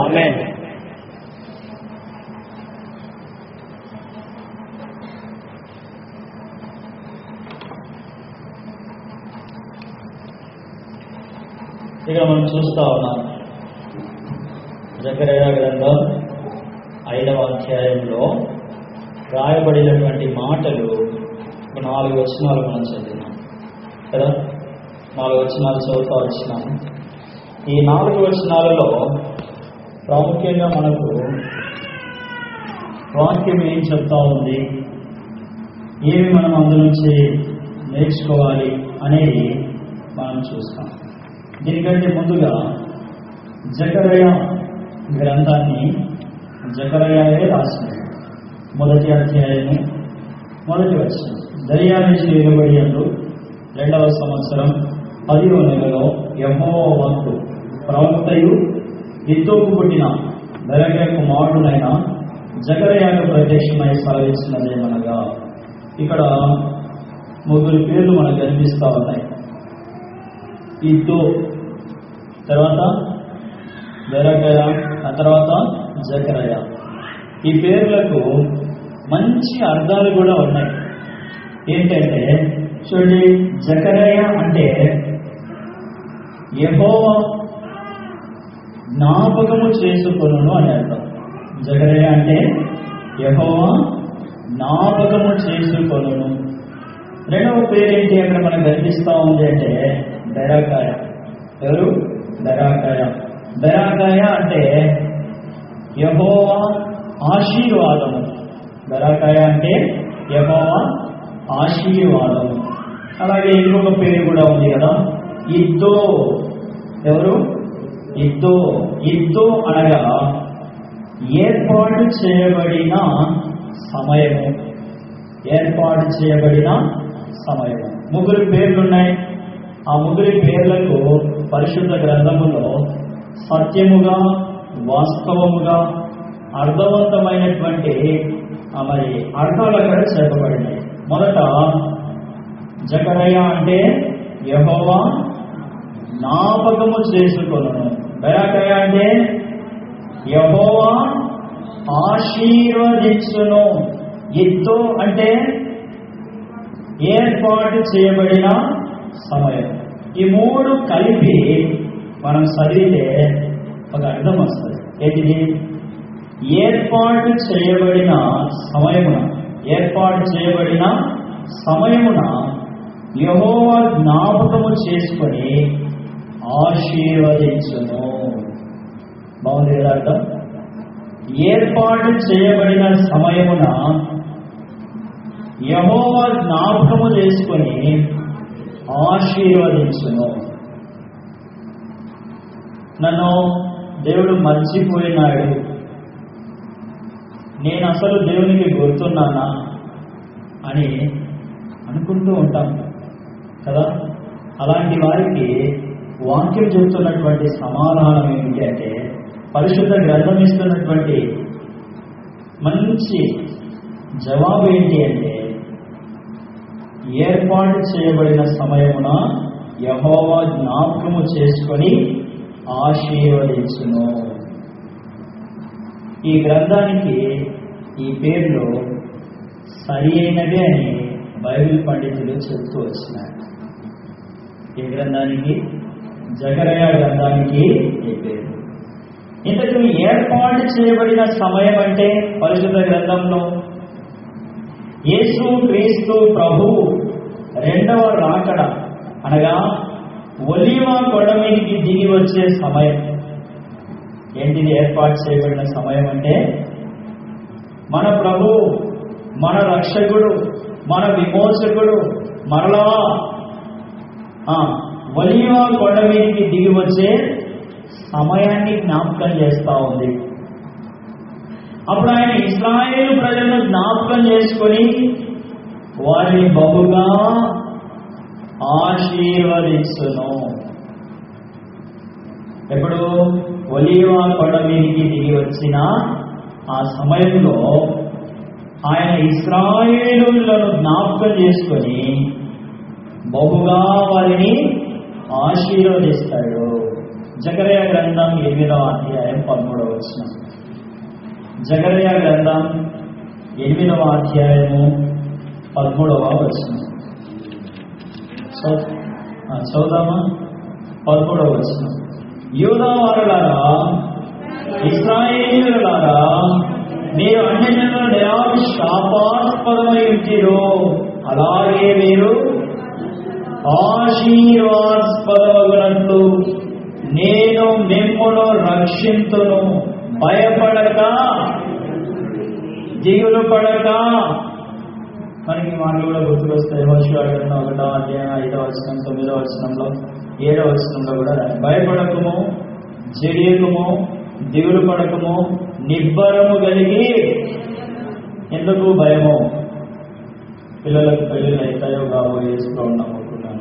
Amen ఇక మనం చూస్తా ఉన్నాం జకరయ గ్రంథం ఐదవ అధ్యాయంలో రాయబడినటువంటి మాటలు ఒక నాలుగు వచనాలు మనం చదివినాం కదా నాలుగు వచనాలు చదువుతా వచ్చినాం ఈ నాలుగు వచనాలలో ప్రాముఖ్యంగా మనకు వాక్యం ఏం చెప్తా ఉంది ఏమి మనం అందులోంచి నేర్చుకోవాలి అనేది మనం చూస్తాం దీనికంటే ముందుగా జకరయ గ్రంథాన్ని జకరయాయే రాసింది మొదటి అధ్యాయము మొదటి వచ్చిన దర్యా నుంచి వెలువడియందు రెండవ సంవత్సరం పదివ నెలలో యహో వంతు ప్రవక్తయు ఇద్దోకు పుట్టిన దరగ కుమారుడైన జకరయాకు ప్రత్యక్షమై సెలవిచ్చినదేమనగా ఇక్కడ ముగ్గురు పేర్లు మనకు కనిపిస్తా ఉన్నాయి ఇద్దో తర్వాత బెరకయ ఆ తర్వాత జకరయ ఈ పేర్లకు మంచి అర్థాలు కూడా ఉన్నాయి ఏంటంటే చూడండి జకరయ అంటే యహోవా జ్ఞాపకము చేసుకొను అని అర్థం జకరయ అంటే యహోవా జ్ఞాపకము చేసుకొను రెండవ పేరేంటి అక్కడ మనకు కనిపిస్తా ఉంది అంటే బెరాకాయ ఎవరు బెరాకాయ బెరాకాయ అంటే యహోవా ఆశీర్వాదము బెరాకాయ అంటే యహోవా ఆశీర్వాదము అలాగే ఇంకొక పేరు కూడా ఉంది కదా ఇద్దో ఎవరు ఇద్దో ఇద్దో అనగా ఏర్పాటు చేయబడిన సమయము ఏర్పాటు చేయబడిన సమయము ముగ్గురు పేర్లు ఉన్నాయి ఆ ముగ్గురి పేర్లకు పరిశుద్ధ గ్రంథములో సత్యముగా వాస్తవముగా అర్థవంతమైనటువంటి ఆ మరి అర్థాలు అక్కడ చెప్పబడినాయి మొదట జకరయ అంటే యహోవా జ్ఞాపకము చేసుకొను బెరాకయ అంటే యహోవా ఆశీర్వదించును ఇద్దు అంటే ఏర్పాటు చేయబడిన సమయం ఈ మూడు కలిపి మనం చదివితే ఒక అర్థం వస్తుంది ఏంటిది ఏర్పాటు చేయబడిన సమయమున ఏర్పాటు చేయబడిన సమయమున యహోవా జ్ఞాపకము చేసుకొని ఆశీర్వదించును బాగుంది కదా అర్థం ఏర్పాటు చేయబడిన సమయమున యహోవా జ్ఞాపకము చేసుకొని ఆశీర్వదించును నన్ను దేవుడు మర్చిపోయినాడు నేను అసలు దేవునికి గుర్తున్నానా అని అనుకుంటూ ఉంటాం కదా అలాంటి వారికి వాక్యం చెబుతున్నటువంటి సమాధానం ఏమిటి అంటే పరిశుద్ధ గ్రంథం ఇస్తున్నటువంటి మంచి జవాబు ఏంటి అంటే ఏర్పాటు చేయబడిన సమయమున యహోవా జ్ఞాపకము చేసుకొని ఆశీర్వదించును ఈ గ్రంథానికి ఈ పేర్లు సరి అయినదే అని బైబిల్ పండితులు చెప్తూ వచ్చినారు ఈ గ్రంథానికి జగరయ గ్రంథానికి ఈ పేరు ఇంతకు ఏర్పాటు చేయబడిన సమయం అంటే పరిశుద్ధ గ్రంథంలో యేసు క్రీస్తు ప్రభు రెండవ రాకడ అనగా ఒలివ కొండ మీదకి దిగి వచ్చే సమయం ఏంటిది ఏర్పాటు చేయబడిన సమయం అంటే మన ప్రభు మన రక్షకుడు మన విమోచకుడు మరలా ఆ, ఒలివ కొండ మీదకి దిగి వచ్చే సమయాన్ని జ్ఞాపకం చేస్తా ఉంది అప్పుడు ఆయన ఇస్రాయేల్ ప్రజలను జ్ఞాపకం చేసుకొని వారిని బహుగా ఆశీర్వదించును ఎప్పుడు ఒలీవా కొండ మీదికి దిగి వచ్చిన ఆ సమయంలో ఆయన ఇస్రాయేలులను జ్ఞాపకం చేసుకొని బహుగా వారిని ఆశీర్వదిస్తాడు జకరయ గ్రంథం ఎనిమిదవ అధ్యాయం పదమూడవ వచనం జకరయ గ్రంథం ఎనిమిదవ అధ్యాయము పదమూడవ వచనం చౌ- ఆ, చదువుదామా పదమూడవ వచనం యూదా వారులారా ఇస్రాయేలులారా మీరు అన్ని జనుల నిరాశ శాపాస్పదమై ఉంటిరో అలాగే మీరు ఆశీర్వాస్పదమగునట్లు నేను మిమ్మును రక్షింతును భయపడక దిగులు పడక మనకి మాటలు కూడా గుర్తుకొస్తాయి వర్షాలు ఒకటో అధ్యాయం ఐదవ వచనం తొమ్మిదవ వచనంలో ఏడవ వచనంలో కూడా రాయి. భయపడకము జడియకము దిగులు పడకము నిబ్బరము కలిగి ఎందుకు భయము పిల్లలకు పెళ్ళిళ్ళు అవుతాయో కావో వేసుకో నమ్ముకున్నాను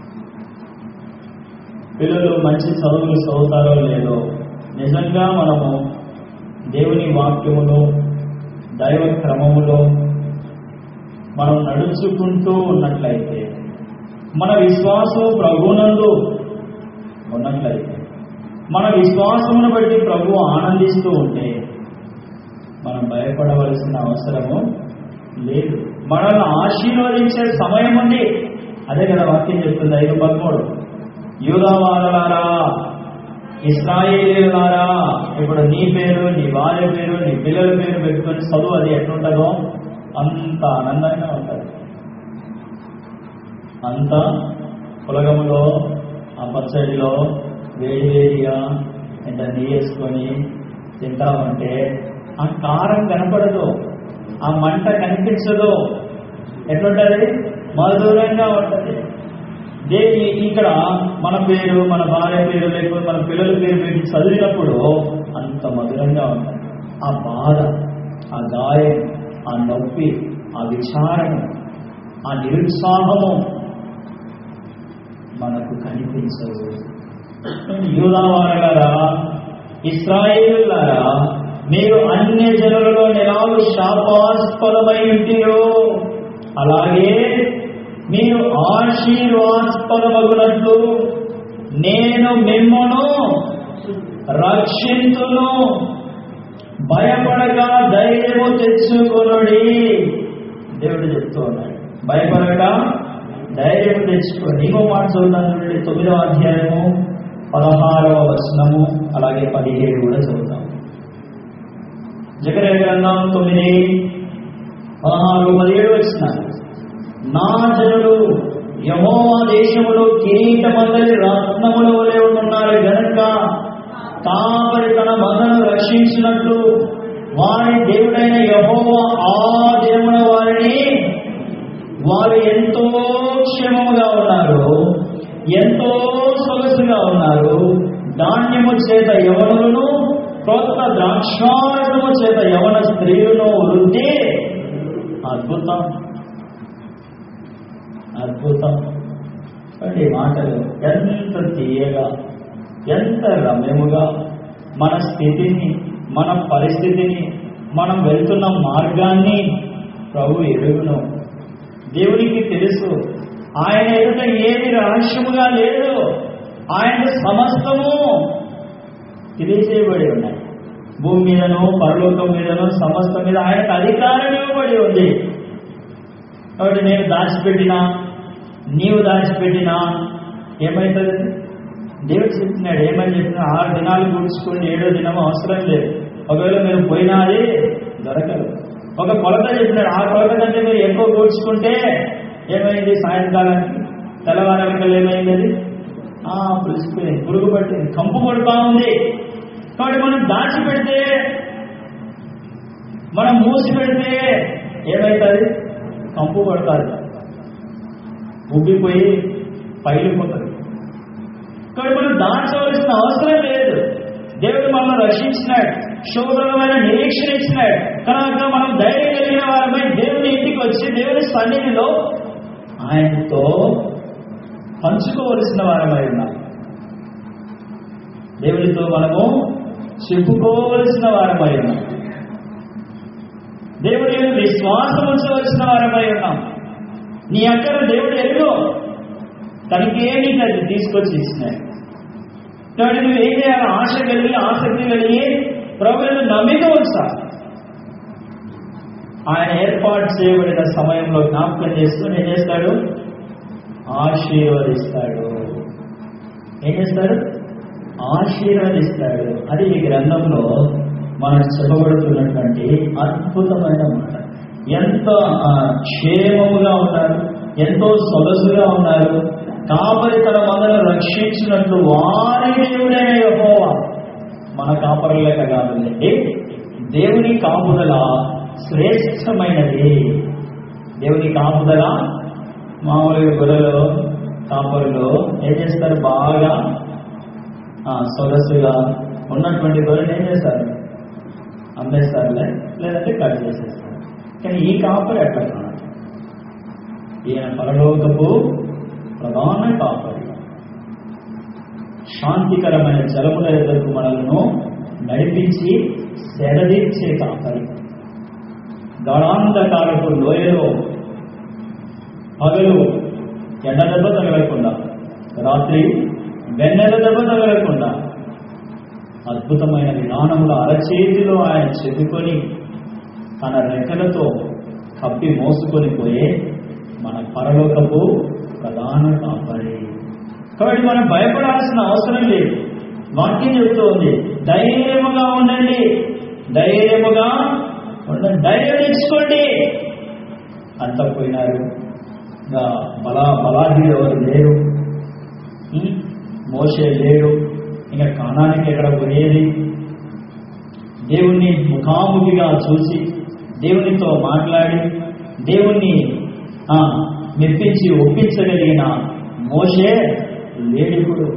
పిల్లలు మంచి చదువులు చదువుతారో లేదో నిజంగా మనము దేవుని వాక్యములో దైవ క్రమములో మనం నడుచుకుంటూ ఉన్నట్లయితే మన విశ్వాసం ప్రభునందు ఉన్నట్లయితే మన విశ్వాసమును బట్టి ప్రభు ఆనందిస్తూ ఉంటే మనం భయపడవలసిన అవసరము లేదు మనల్ని ఆశీర్వదించే సమయం ఉంది అదే కదా వాక్యం చెప్తుంది ఐదు పదమూడు యూదావారలారా ఇస్రాయేలీలారా ఇప్పుడు నీ పేరు నీ భార్య పేరు నీ పిల్లల పేరు పెట్టుకొని చదువు అది ఎట్లుంటుందో అంత ఆనందంగా ఉంటుంది అంత పులగములో ఆ పచ్చడిలో వేడి వేడిగా ఇంత నెయ్యి వేసుకొని తింటామంటే ఆ కారం కనపడదు ఆ మంట కనిపించదు ఎట్లుంటది మధురంగా ఉంటుంది దే ఇక్కడ మన పేరు మన భార్య పేరు లేకపోతే మన పిల్లల పేరు పెట్టి చదివినప్పుడు అంత మధురంగా ఉంటుంది ఆ బాధ ఆ గాయం ఆ నొప్పి ఆ విచారము ఆ నిరుత్సాహము మనకు కనిపించదు యూదావారలారా ఇస్రాయేలులారా మీరు అన్య జనులలో నిలాలు శాపాస్పదమై ఉంటిరో అలాగే మీరు ఆశీర్వాస్పదమగునట్లు నేను మిమ్మను రక్షించును భయపడక ధైర్యము తెచ్చుకొనుడి దేవుడు చెప్తూ ఉన్నాడు భయపడక ధైర్యం తెచ్చుకోండి ఇంకో మాట చదువుతాను చూడండి తొమ్మిదవ అధ్యాయము పదహారవ వచనము అలాగే పదిహేడు కూడా చదువుతాం జగరే గ్రంథం తొమ్మిది పదహారు పదిహేడు వచ్చినారు నా జనులు యహోవా దేశములో కిరీటమందరి రత్నముల వలె ఉన్నారు గనుక కాపరి తన మదను రక్షించినట్లు వారి దేవుడైన యహోవా ఆ దినమున వారిని వారు ఎంతో క్షేమముగా ఉన్నారు ఎంతో సొగసుగా ఉన్నారు ధాన్యము చేత యవనులను క్రొత్త ద్రాక్షారసము చేత యవన స్త్రీలను వృద్ధి అద్భుతం అద్భుతం అంటే ఈ మాటలు ఎంత తీయగా ఎంత రమ్యముగా మన స్థితిని మన పరిస్థితిని మనం వెళ్తున్న మార్గాన్ని ప్రభు ఎరుగును దేవునికి తెలుసు ఆయన ఎదుట ఏది రహస్యముగా లేదు ఆయన సమస్తము తెలియజేయబడి ఉన్నాయి భూమి మీదను పరలోకం మీదను సమస్తం మీద ఆయనకు అధికారం ఇవ్వబడి ఉంది కాబట్టి నేను దాచిపెట్టినా నీవు దాచిపెట్టినా ఏమవుతుంది దేవుడు చెప్తున్నాడు ఏమని చెప్పినా ఆరు దినాలు కూర్చుకోండి ఏడో దినం అవసరం లేదు ఒకవేళ మీరు పోయినా అది దొరకదు ఒక కొలత చెప్పినాడు ఆ కొలత కంటే మీరు ఎక్కువ కూర్చుకుంటే ఏమైంది సాయంకాలానికి తెల్లవారానికి ఏమైంది అది ఆ, పులిసిపోయింది పురుగు పట్టింది కంపు కొడుతా ఉంది కాబట్టి మనం దాచిపెడితే మనం మూసి పెడితే ఏమవుతుంది కంపు పడుతుంది ఉబ్బిపోయి పైలిపోతుంది కాబట్టి మనం దాచవలసిన అవసరం లేదు దేవుడు మనల్ని రక్షించినాడు శోభనమైన నిరీక్షణ ఇచ్చినాడు కనుక మనం ధైర్యం కలిగిన వారమై దేవుని ఇంటికి వచ్చి దేవుని సన్నిధిలో ఆయనతో పంచుకోవలసిన వారమై ఉన్నాం దేవునితో మనము చెప్పుకోవలసిన వారమై ఉన్నాం దేవుడి మీద విశ్వాసం ఉంచవలసిన వారమై ఉన్నాం నీ అక్కడ దేవుడు ఎరుగు తనకే నీకు అది తీసుకొచ్చి ఇచ్చినాడు కాబట్టి నువ్వు ఏం చేయాలి ఆశ కలిగి ఆసక్తి కలిగి ప్రభుత్వ నమ్మిక వచ్చా ఆయన ఏర్పాటు చేయబడిన సమయంలో జ్ఞాపకం చేసుకుని ఏం చేస్తాడు ఆశీర్వదిస్తాడు ఏం చేస్తాడు ఆశీర్వదిస్తాడు అది ఈ గ్రంథంలో మనకు చెప్పబడుతున్నటువంటి అద్భుతమైన మాట ఎంత ఆ, క్షేమముగా ఉన్నారు ఎంతో సొగసుగా ఉన్నారు కాపరి తన మందను రక్షించినట్లు వారి దేవుడైన యెహోవా మన కాపరి లెక్క కాదండి దేవుని కాపుదల శ్రేష్టమైనది దేవుని కాపుదల మామూలుగా గొర్రెలు కాపరులు ఏం చేస్తారు బాగా ఆ, సొగసుగా ఉన్నటువంటి గొర్రెలు ఏం చేస్తారు అమ్మేస్తారులే లేదంటే కట్ చేసేస్తారు కానీ ఈ కాపరి ఎట్లా కాదు ఈయన పరలోకపు ప్రధాన కాపరి శాంతికరమైన జలముల ఎదురు మనలను నడిపించి సెడదీర్చే కాపరి గడాంధకారపు లోయలో పగలు ఎండ దెబ్బ తగలకుండా రాత్రి వెన్నెల దెబ్బ తగలకుండా అద్భుతమైన విధానముల అరచేతిలో ఆయన చెప్పుకొని తన రెక్కలతో కప్పి మోసుకొని పోయే మన పరలోకపు ప్రధాన కాపరి కాబట్టి మనం భయపడాల్సిన అవసరం లేదు వాక్యం చెబుతోంది ధైర్యముగా ఉండండి ధైర్యముగా ఉండండి ధైర్యం తెచ్చుకోండి అంత పోయినారు ఇంకా బలా బలాఢ్యులు ఎవరు లేరు ఉం? మోసే లేడు ఇంకా కాణానికి ఎక్కడ పోయేది దేవుణ్ణి ముఖాముఖిగా చూసి దేవునితో మాట్లాడి దేవుణ్ణి ఆ, మెప్పించి ఒప్పించగలిగిన మోసే లేడిప్పుడు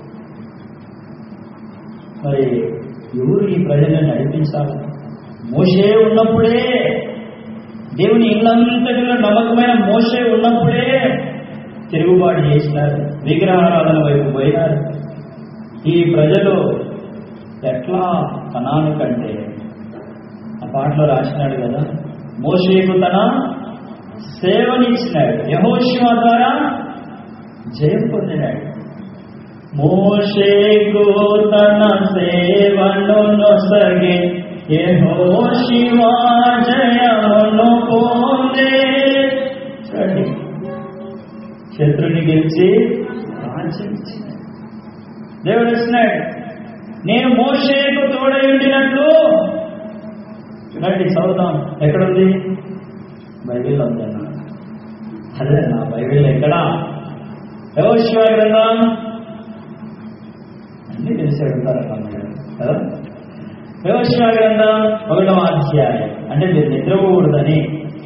మరి ఎవరు ఈ ప్రజలను నడిపించాలి మోసే ఉన్నప్పుడే దేవుని ఇల్లంతటిలో నమ్మకమైన మోసే ఉన్నప్పుడే తిరుగుబాటు చేసినారు విగ్రహారాధన వైపు పోయినారు ఈ ప్రజలు ఎట్లా కణాను కంటే ఆ పాటలో రాసినాడు కదా మోషేకు తన సేవనిచ్చినాడు యహోశివ ద్వారా జయం పొందినాడు మోషేకు తన సేవను నొసగే యెహోషువ జయమును పొందే చూడండి శత్రుని గెలిచి రాజ్యం ఇచ్చినాడు దేవుడు ఇచ్చినాడు నేను మోషేకు తోడై ఉండినట్లు చూడండి చదువుతాం ఎక్కడుంది బైబిల్ ఉందన్నా అదే నా బైబిల్ ఎక్కడా యెహోషువ గ్రంథం అన్ని తెలిసి అడుగుతారన్న మీరు కదా యెహోషువ గ్రంథం ఒకటవ అధ్యాయం అంటే మీరు నిద్రపోకూడదని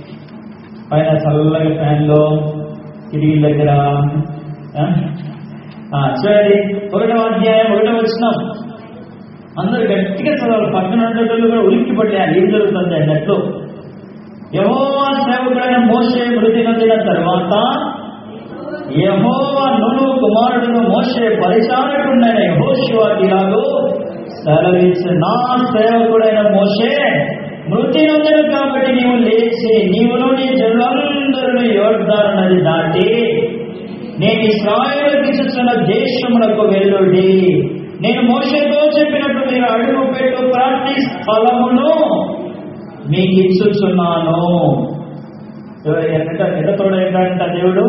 పైన చల్లగా ఫ్యాన్లో కిటికీల దగ్గర ఆ? ఆ, చూడండి ఒకటవ అధ్యాయం ఒకటవ వచ్చినాం అందరూ గట్టిగా చదవాలి పక్కన ఉండేటోళ్ళు కూడా ఉలిక్కి పడ్డారు ఏం జరుగుతుంది అన్నట్లు యహోవా సేవకుడైన మోసే మృతి నొందిన తర్వాత యహోవా నును కుమారుడును మోసే పరిచారకుడైన యహోశివ ఇలాగూ సెలవించి నా సేవకుడైన మోసే మృతి నొందిన కాబట్టి నీవు లేచి నీవును నీ జనులందరూ యోర్దారు నది దాటి నేను ఇస్రాయేలుకి ఇచ్చుచున్న దేశమునకు వెళ్ళుడి నేను మోషతో చెప్పినట్టు మీరు అడుగు పెట్టు ప్రార్థి స్థలమును మీకు ఇచ్చుచున్నాను ఎంత ఎంత తోడైందంట దేవుడు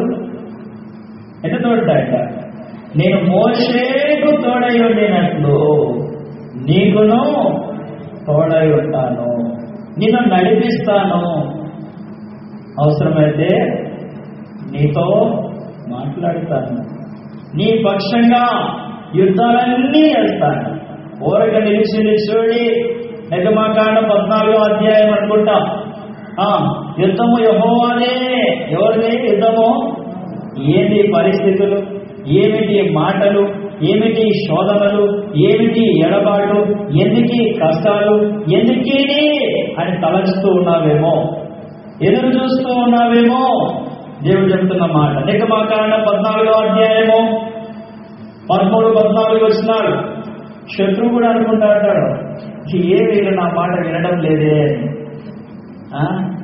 ఎంత తోడైంట నేను మోషేకు తోడై ఉండినట్లు నీకును తోడై ఉంటాను నిన్ను నడిపిస్తాను అవసరమైతే నీతో మాట్లాడతాను నీ పక్షంగా యుద్ధాలన్నీ చేస్తాను ఓరక నిలిచింది చూడి నిర్గమాకాండ పద్నాలుగో అధ్యాయం అనుకుంటా ఆ, యుద్ధము యహోవానే ఎవరిది యుద్ధము ఏంటి పరిస్థితులు ఏమిటి మాటలు ఏమిటి శోధనలు ఏమిటి ఎడబాటు ఎందుకీ కష్టాలు ఎందుకీ అని తలచుతూ ఉన్నావేమో ఎదురు చూస్తూ ఉన్నావేమో దేవుడు చెప్తున్న మాట నిర్గమాకాండ పద్నాలుగో అధ్యాయము పదమూడు పద్నాలుగు వచ్చినాడు శత్రువు కూడా అనుకుంటా అంటాడు ఏ వీళ్ళు నా మాట వినడం లేదే అని ఆ?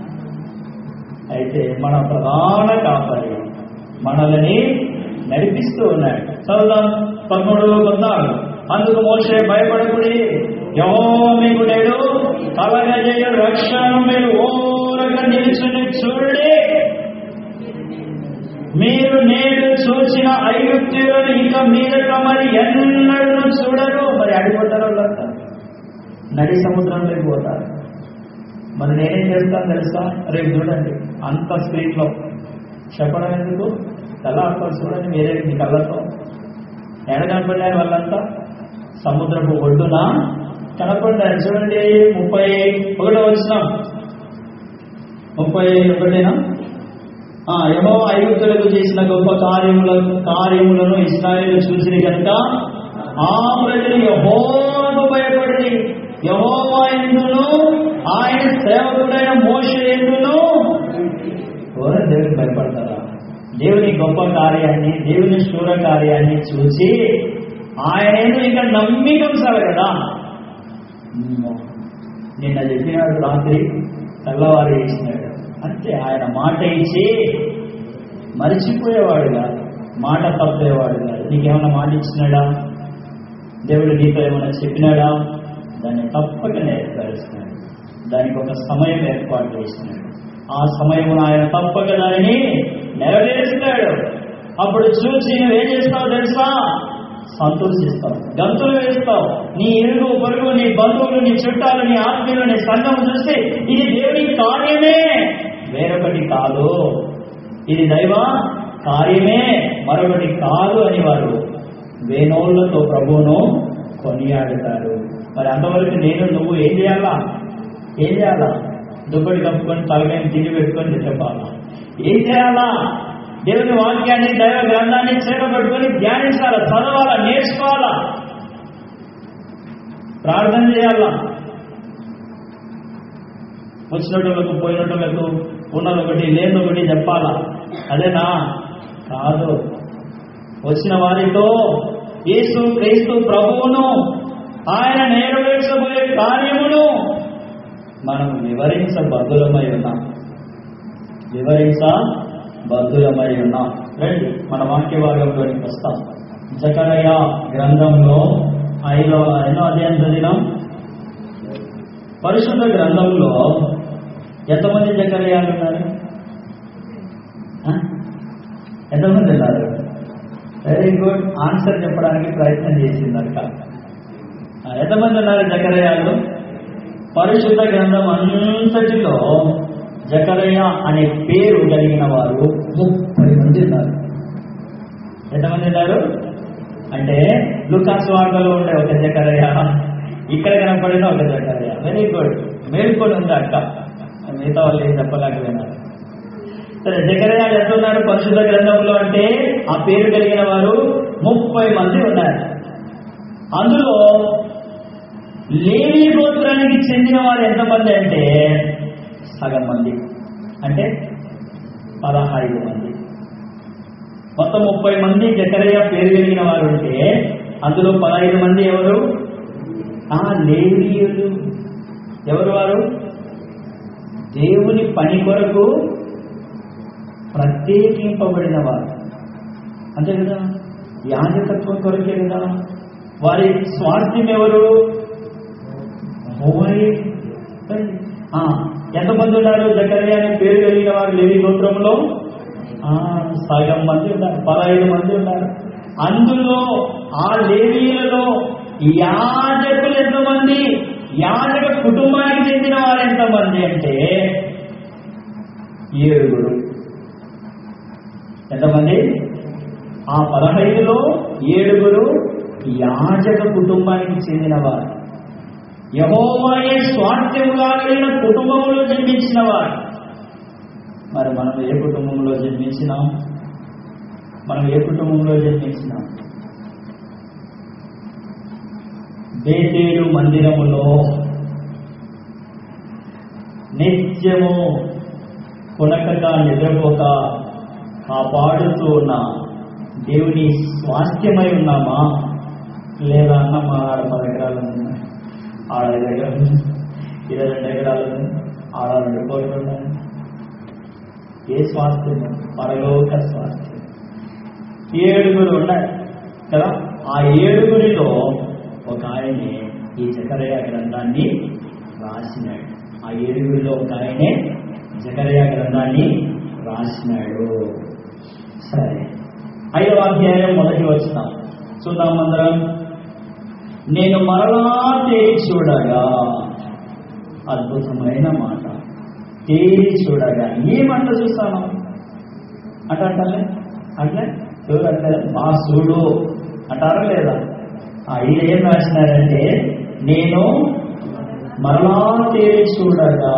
అయితే మన ప్రధాన కాపరి మనల్ని నడిపిస్తూ ఉన్నాడు చదువుదాం పదమూడు పద్నాలుగు అందుకు మోసే భయపడకుడి యహో మీకు నేడు కలగజేయ రక్షణ మీరు ఓరగా నిలుచుని చూడండి మీరు నేడు చూసిన ఐగుప్తులను ఇంకా మీదట మరి ఎన్నడూ చూడరు మరి అడిపోతారు వాళ్ళంతా నడి సముద్రంలోకి పోతారు మరి నేనేం చేస్తాను తెలుసా రేపు చూడండి అంత స్క్రీన్లో చెప్పడం ఎందుకు కళ్ళ అక్కడ చూడండి మీరే మీ కళ్ళతో ఎడ కనపడ్డారు వాళ్ళంతా సముద్రపు ఒడ్డున కనపడ్డారు చూడండి ముప్పై ఒకటో వచ్చినాం ముప్పై ఒకటేనా ఆ, యెహో ఐగుప్తులకు చేసిన గొప్ప కార్యములను కార్యములను ఇస్రాయేల్ చూసిన కనుక ఆ ప్రజలు యహోకు భయపడి యహోవా ఎందును ఆయన సేవకుడైన మోష ఎందును ఎవరు దేవుడికి భయపడతారా దేవుని గొప్ప కార్యాన్ని దేవుని శూర కార్యాన్ని చూసి ఆయన ఏందో ఇంకా నమ్మికం సార్ కదా అమ్మో, నిన్న చెప్పినాడు రాత్రి తెల్లవారు వేసినాడు అంతే ఆయన మాట ఇచ్చి మరిచిపోయేవాడు కాదు మాట తప్పేవాడు కాదు నీకేమైనా మాట ఇచ్చినాడా దేవుడు నీతో ఏమైనా చెప్పినాడా దాన్ని తప్పక నెరవేరుస్తున్నాడు దానికి ఒక సమయం ఏర్పాటు చేసినాడు ఆ సమయం ఆయన తప్పక దానిని నెరవేరుస్తాడు అప్పుడు చూసి నువ్వేం చేస్తావు తెలుసా సంతోషిస్తావు గంతులు వేస్తావు నీ ఇరుగు పొరుగు నీ బంధువులు నీ చుట్టాలు నీ ఆత్మీయులు నీ సంఘం చూసి ఇది దేవుని కార్యమే వేరొకటి కాదు ఇది దైవ కార్యమే మరొకటి కాదు అని వారు వేణోళ్లతో ప్రభువును కొనియాడుతారు మరి అంతవరకు నేను నువ్వు ఏం చేయాలా ఏం చేయాలా దుప్పటి కప్పుకొని తలకాయని తిండి పెట్టుకొని చెప్పాలా ఏం చేయాలా దేవుని వాక్యాన్ని దైవ గ్రంథాన్ని చేరబట్టుకొని ధ్యానించాలా చదవాలా నేర్చుకోవాలా ప్రార్థన చేయాలా వచ్చినటువంటి పోయినటువంటి ఉన్నది ఒకటి లేని ఒకటి చెప్పాలా అదేనా కాదు వచ్చిన వారితో యేసు క్రీస్తు ప్రభువును ఆయన నెరవేర్చబోయే కార్యమును మనం వివరించబద్దులమై ఉన్నాం వివరించ బద్దులమై ఉన్నాం రండి మన వాక్య భాగంలోనికి వస్తాం జకరయ గ్రంథంలో ఐదో ఎన్నో అధ్యాయం చదివినాం పరిశుద్ధ గ్రంథంలో ఎంతమంది జకరయాలు ఉన్నారు ఆ? ఎంతమంది ఉన్నారు వెరీ గుడ్ ఆన్సర్ చెప్పడానికి ప్రయత్నం చేసిందట ఎంతమంది ఉన్నారు జకరయాలు పరిశుద్ధ గ్రంథం అంతటిలో జకరయ అనే పేరు కలిగిన వారు ముప్పై మంది ఉన్నారు ఎంతమంది ఉన్నారు అంటే లుకాస్ వార్తలో ఉండే ఒక జకరయ ఇక్కడ కనపడిన ఒక జకరయ వెరీ గుడ్ మేల్కొని ఉంది అక్క మిగతా వాళ్ళు ఏం చెప్పలేకపోయినారు సరే జకరయ ఎంత ఉన్నారు పరిశుద్ధ గ్రంథంలో అంటే ఆ పేరు కలిగిన వారు ముప్పై మంది ఉన్నారు అందులో లేవి గోత్రానికి చెందిన వారు ఎంతమంది అంటే సగం మంది అంటే పదహైదు మంది మొత్తం ముప్పై మంది జకరయ్య పేరు కలిగిన వారు ఉంటే అందులో పదహైదు మంది ఎవరు ఆ లేవీయులు ఎవరు వారు దేవుని పని కొరకు ప్రత్యేకింపబడిన వారు అంతే కదా యాజకత్వం కొరకే కదా వారి స్వార్థ్యం ఎవరు ఓయ్. ఆ, ఎంతమంది ఉన్నారు జకరియా అనే పేరు కలిగిన వారు లేవి గోత్రంలో ఆ, సగం మంది ఉన్నారు పదహైదు మంది ఉన్నారు అందులో ఆ లేవీలలో యాజకులు ఎంతమంది యాజక కుటుంబానికి చెందిన వారు ఎంతమంది అంటే ఏడుగురు ఎంతమంది ఆ పదహైదులో ఏడుగురు యాజక కుటుంబానికి చెందిన వారు యహోవాయే స్వాస్థ్యముగా కలిగిన కుటుంబంలో జన్మించిన వారు మరి మనం ఏ కుటుంబంలో జన్మించినాం మనం ఏ కుటుంబంలో జన్మించినాం బేతేలు మందిరములో నిత్యము కొనకక నిద్రపోక కాపాడుతూ ఉన్న దేవుని స్వాస్థ్యమై ఉన్నామా లేదా అన్న మా ఆడ పది ఎకరాలు ఉంది ఆడ ఐదు ఎకరాలు ఉంది ఇరవై రెండు ఎకరాలు ఉంది ఆడ రెండు కోట్లు ఉన్నాయి ఏ స్వాస్థ్యం పరలోక స్వాస్థ్యం ఏడుగురు ఉన్నాయి కదా ఆ ఏడుగురిలో ఒక ఆయనే ఈ జకరయ గ్రంథాన్ని రాసినాడు ఆ ఏడుగురిలో ఒక ఆయనే జకరయ గ్రంథాన్ని రాసినాడు సరే ఐదవ అధ్యాయం మొదటి వచ్చిన చూద్దాం అందరం నేను మరలా తేరి చూడగా అద్భుతమైన మాట తేరి చూడగా ఏమంట చూస్తాను అట అంటారే అట్లే ఎవరు అంటారు మా చూడు అంటారా లేదా ఆ ఈయన ఏం రాసినారంటే నేను మరలా తేరి చూడగా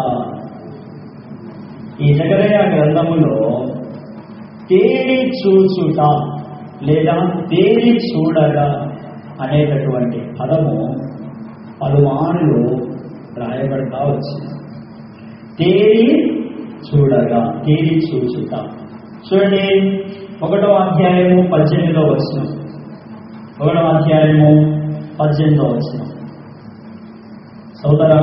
ఈ జగరయ గ్రంథములో తేరి చూచుట లేదా తేరి చూడగా అనేటటువంటి పదము పలుమార్లు రాయబడతా వచ్చింది తేరి చూడగా తేరి చూచుట చూడండి ఒకటో అధ్యాయము పద్దెనిమిదో వచ్చిన ఒకటో అధ్యాయము పద్దెనిమిదో వచ్చిన సోదరా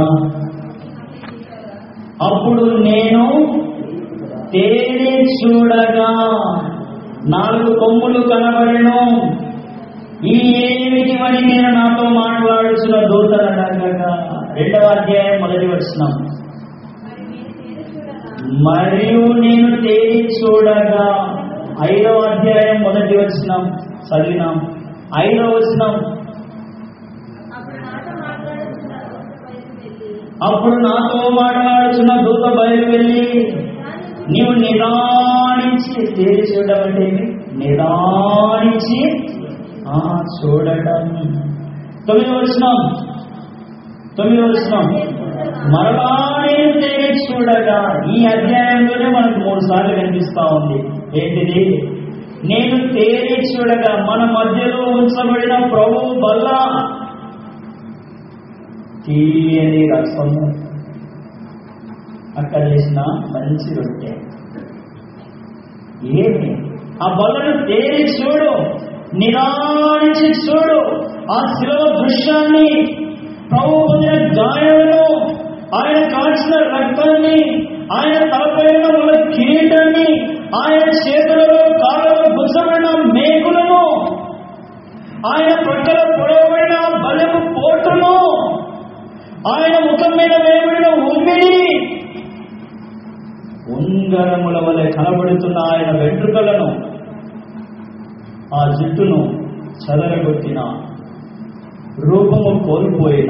అప్పుడు నేను తేరి చూడగా నాలుగు కొమ్ములు కనబడెను ఈ ఏమిటి అని నేను నాతో మాట్లాడుచున్న దూతలనగా రెండవ అధ్యాయం మొదటి వచ్చినాం మరియు నేను తేరి చూడగా ఐదవ అధ్యాయం మొదటి వచ్చినాం చదివినాం ఐదవ వచ్చినాం అప్పుడు నాతో మాట్లాడుచున్న దూత బయలు వెళ్ళి నీవు నిదానించి తేరి చూడడం అంటే ఏమి? నిదానించి ఆ చూడటం తొమ్మిది వచ్చినాం తొమ్మిది వచ్చినాం మరలా నేను తేరి చూడగా ఈ అధ్యాయంలోనే మనకు మూడు సార్లు కనిపిస్తా ఉంది ఏంటిది నేను తేరి చూడగా మన మధ్యలో ఉంచబడిన ప్రభు బల్ల తీయని రసము అక్కడ చేసిన మంచి రొట్టె ఏమి ఆ బల్లను తేరి చూడు నిరాడించి చూడు ఆ శిలవ దృశ్యాన్ని ప్రభు పొందిన గాయాలను ఆయన కాల్చిన రక్తాన్ని ఆయన తలపైన ఉన్న కిరీటాన్ని ఆయన చేతులలో కాళ్ళలో గుచ్చబడిన మేకులను ఆయన ప్రక్కల పొడవబడిన బలపు పోటును ఆయన ముఖం మీద వేయబడిన ఉమ్మిడి ఉంగరముల వలె కనబడుతున్న ఆయన వెంట్రుకలను ఆ జుట్టును చెదరగొట్టిన రూపము కోల్పోయిన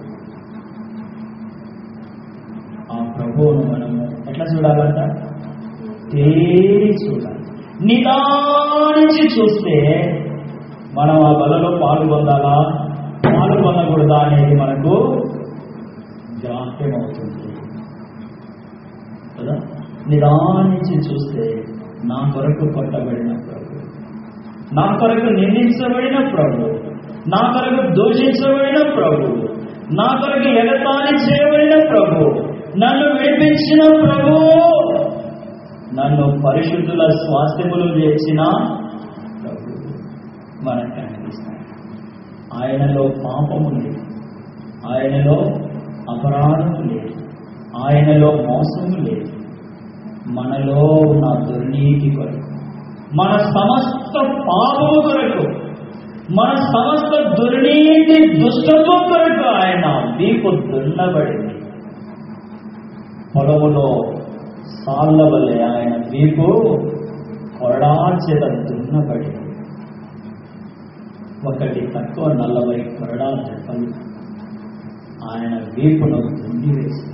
ఆ ప్రభువును మనము ఎట్లా చూడాలంట తేరి చూడాలి నిదానించి చూస్తే మనం ఆ బలలో పాల్గొందాలా పాల్గొనకూడదా అనేది మనకు గ్రాహ్యమవుతుంది కదా నిదానించి చూస్తే నా కొరకు కొట్టబడిన ప్రభు నా కొరకు నిందించబడిన ప్రభు నా కొరకు దూషించబడిన ప్రభు నా కొరకు ఎగతాళి చేయబడిన ప్రభు నన్ను విడిపించిన ప్రభు నన్ను పరిశుద్ధుల స్వాస్థ్యములు చేసిన ప్రభు మనకు కనిపిస్తాయి ఆయనలో పాపము లేదు ఆయనలో అపరాధము లేదు ఆయనలో మోసము లేదు మనలో ఉన్న దుర్నీతి కొరకు మన సమస్త పాపము కొరకు మన సమస్త దుర్నీతి దుష్టత్వం కొరకు ఆయన వీపు దున్నబడింది పొడవులో సాళ్ళ వల్లే ఆయన వీపు కొరడా చేత దున్నబడింది ఒకటి తక్కువ నలభై కొరడా దెబ్బలు ఆయన వీపును దుండి వేసినాడు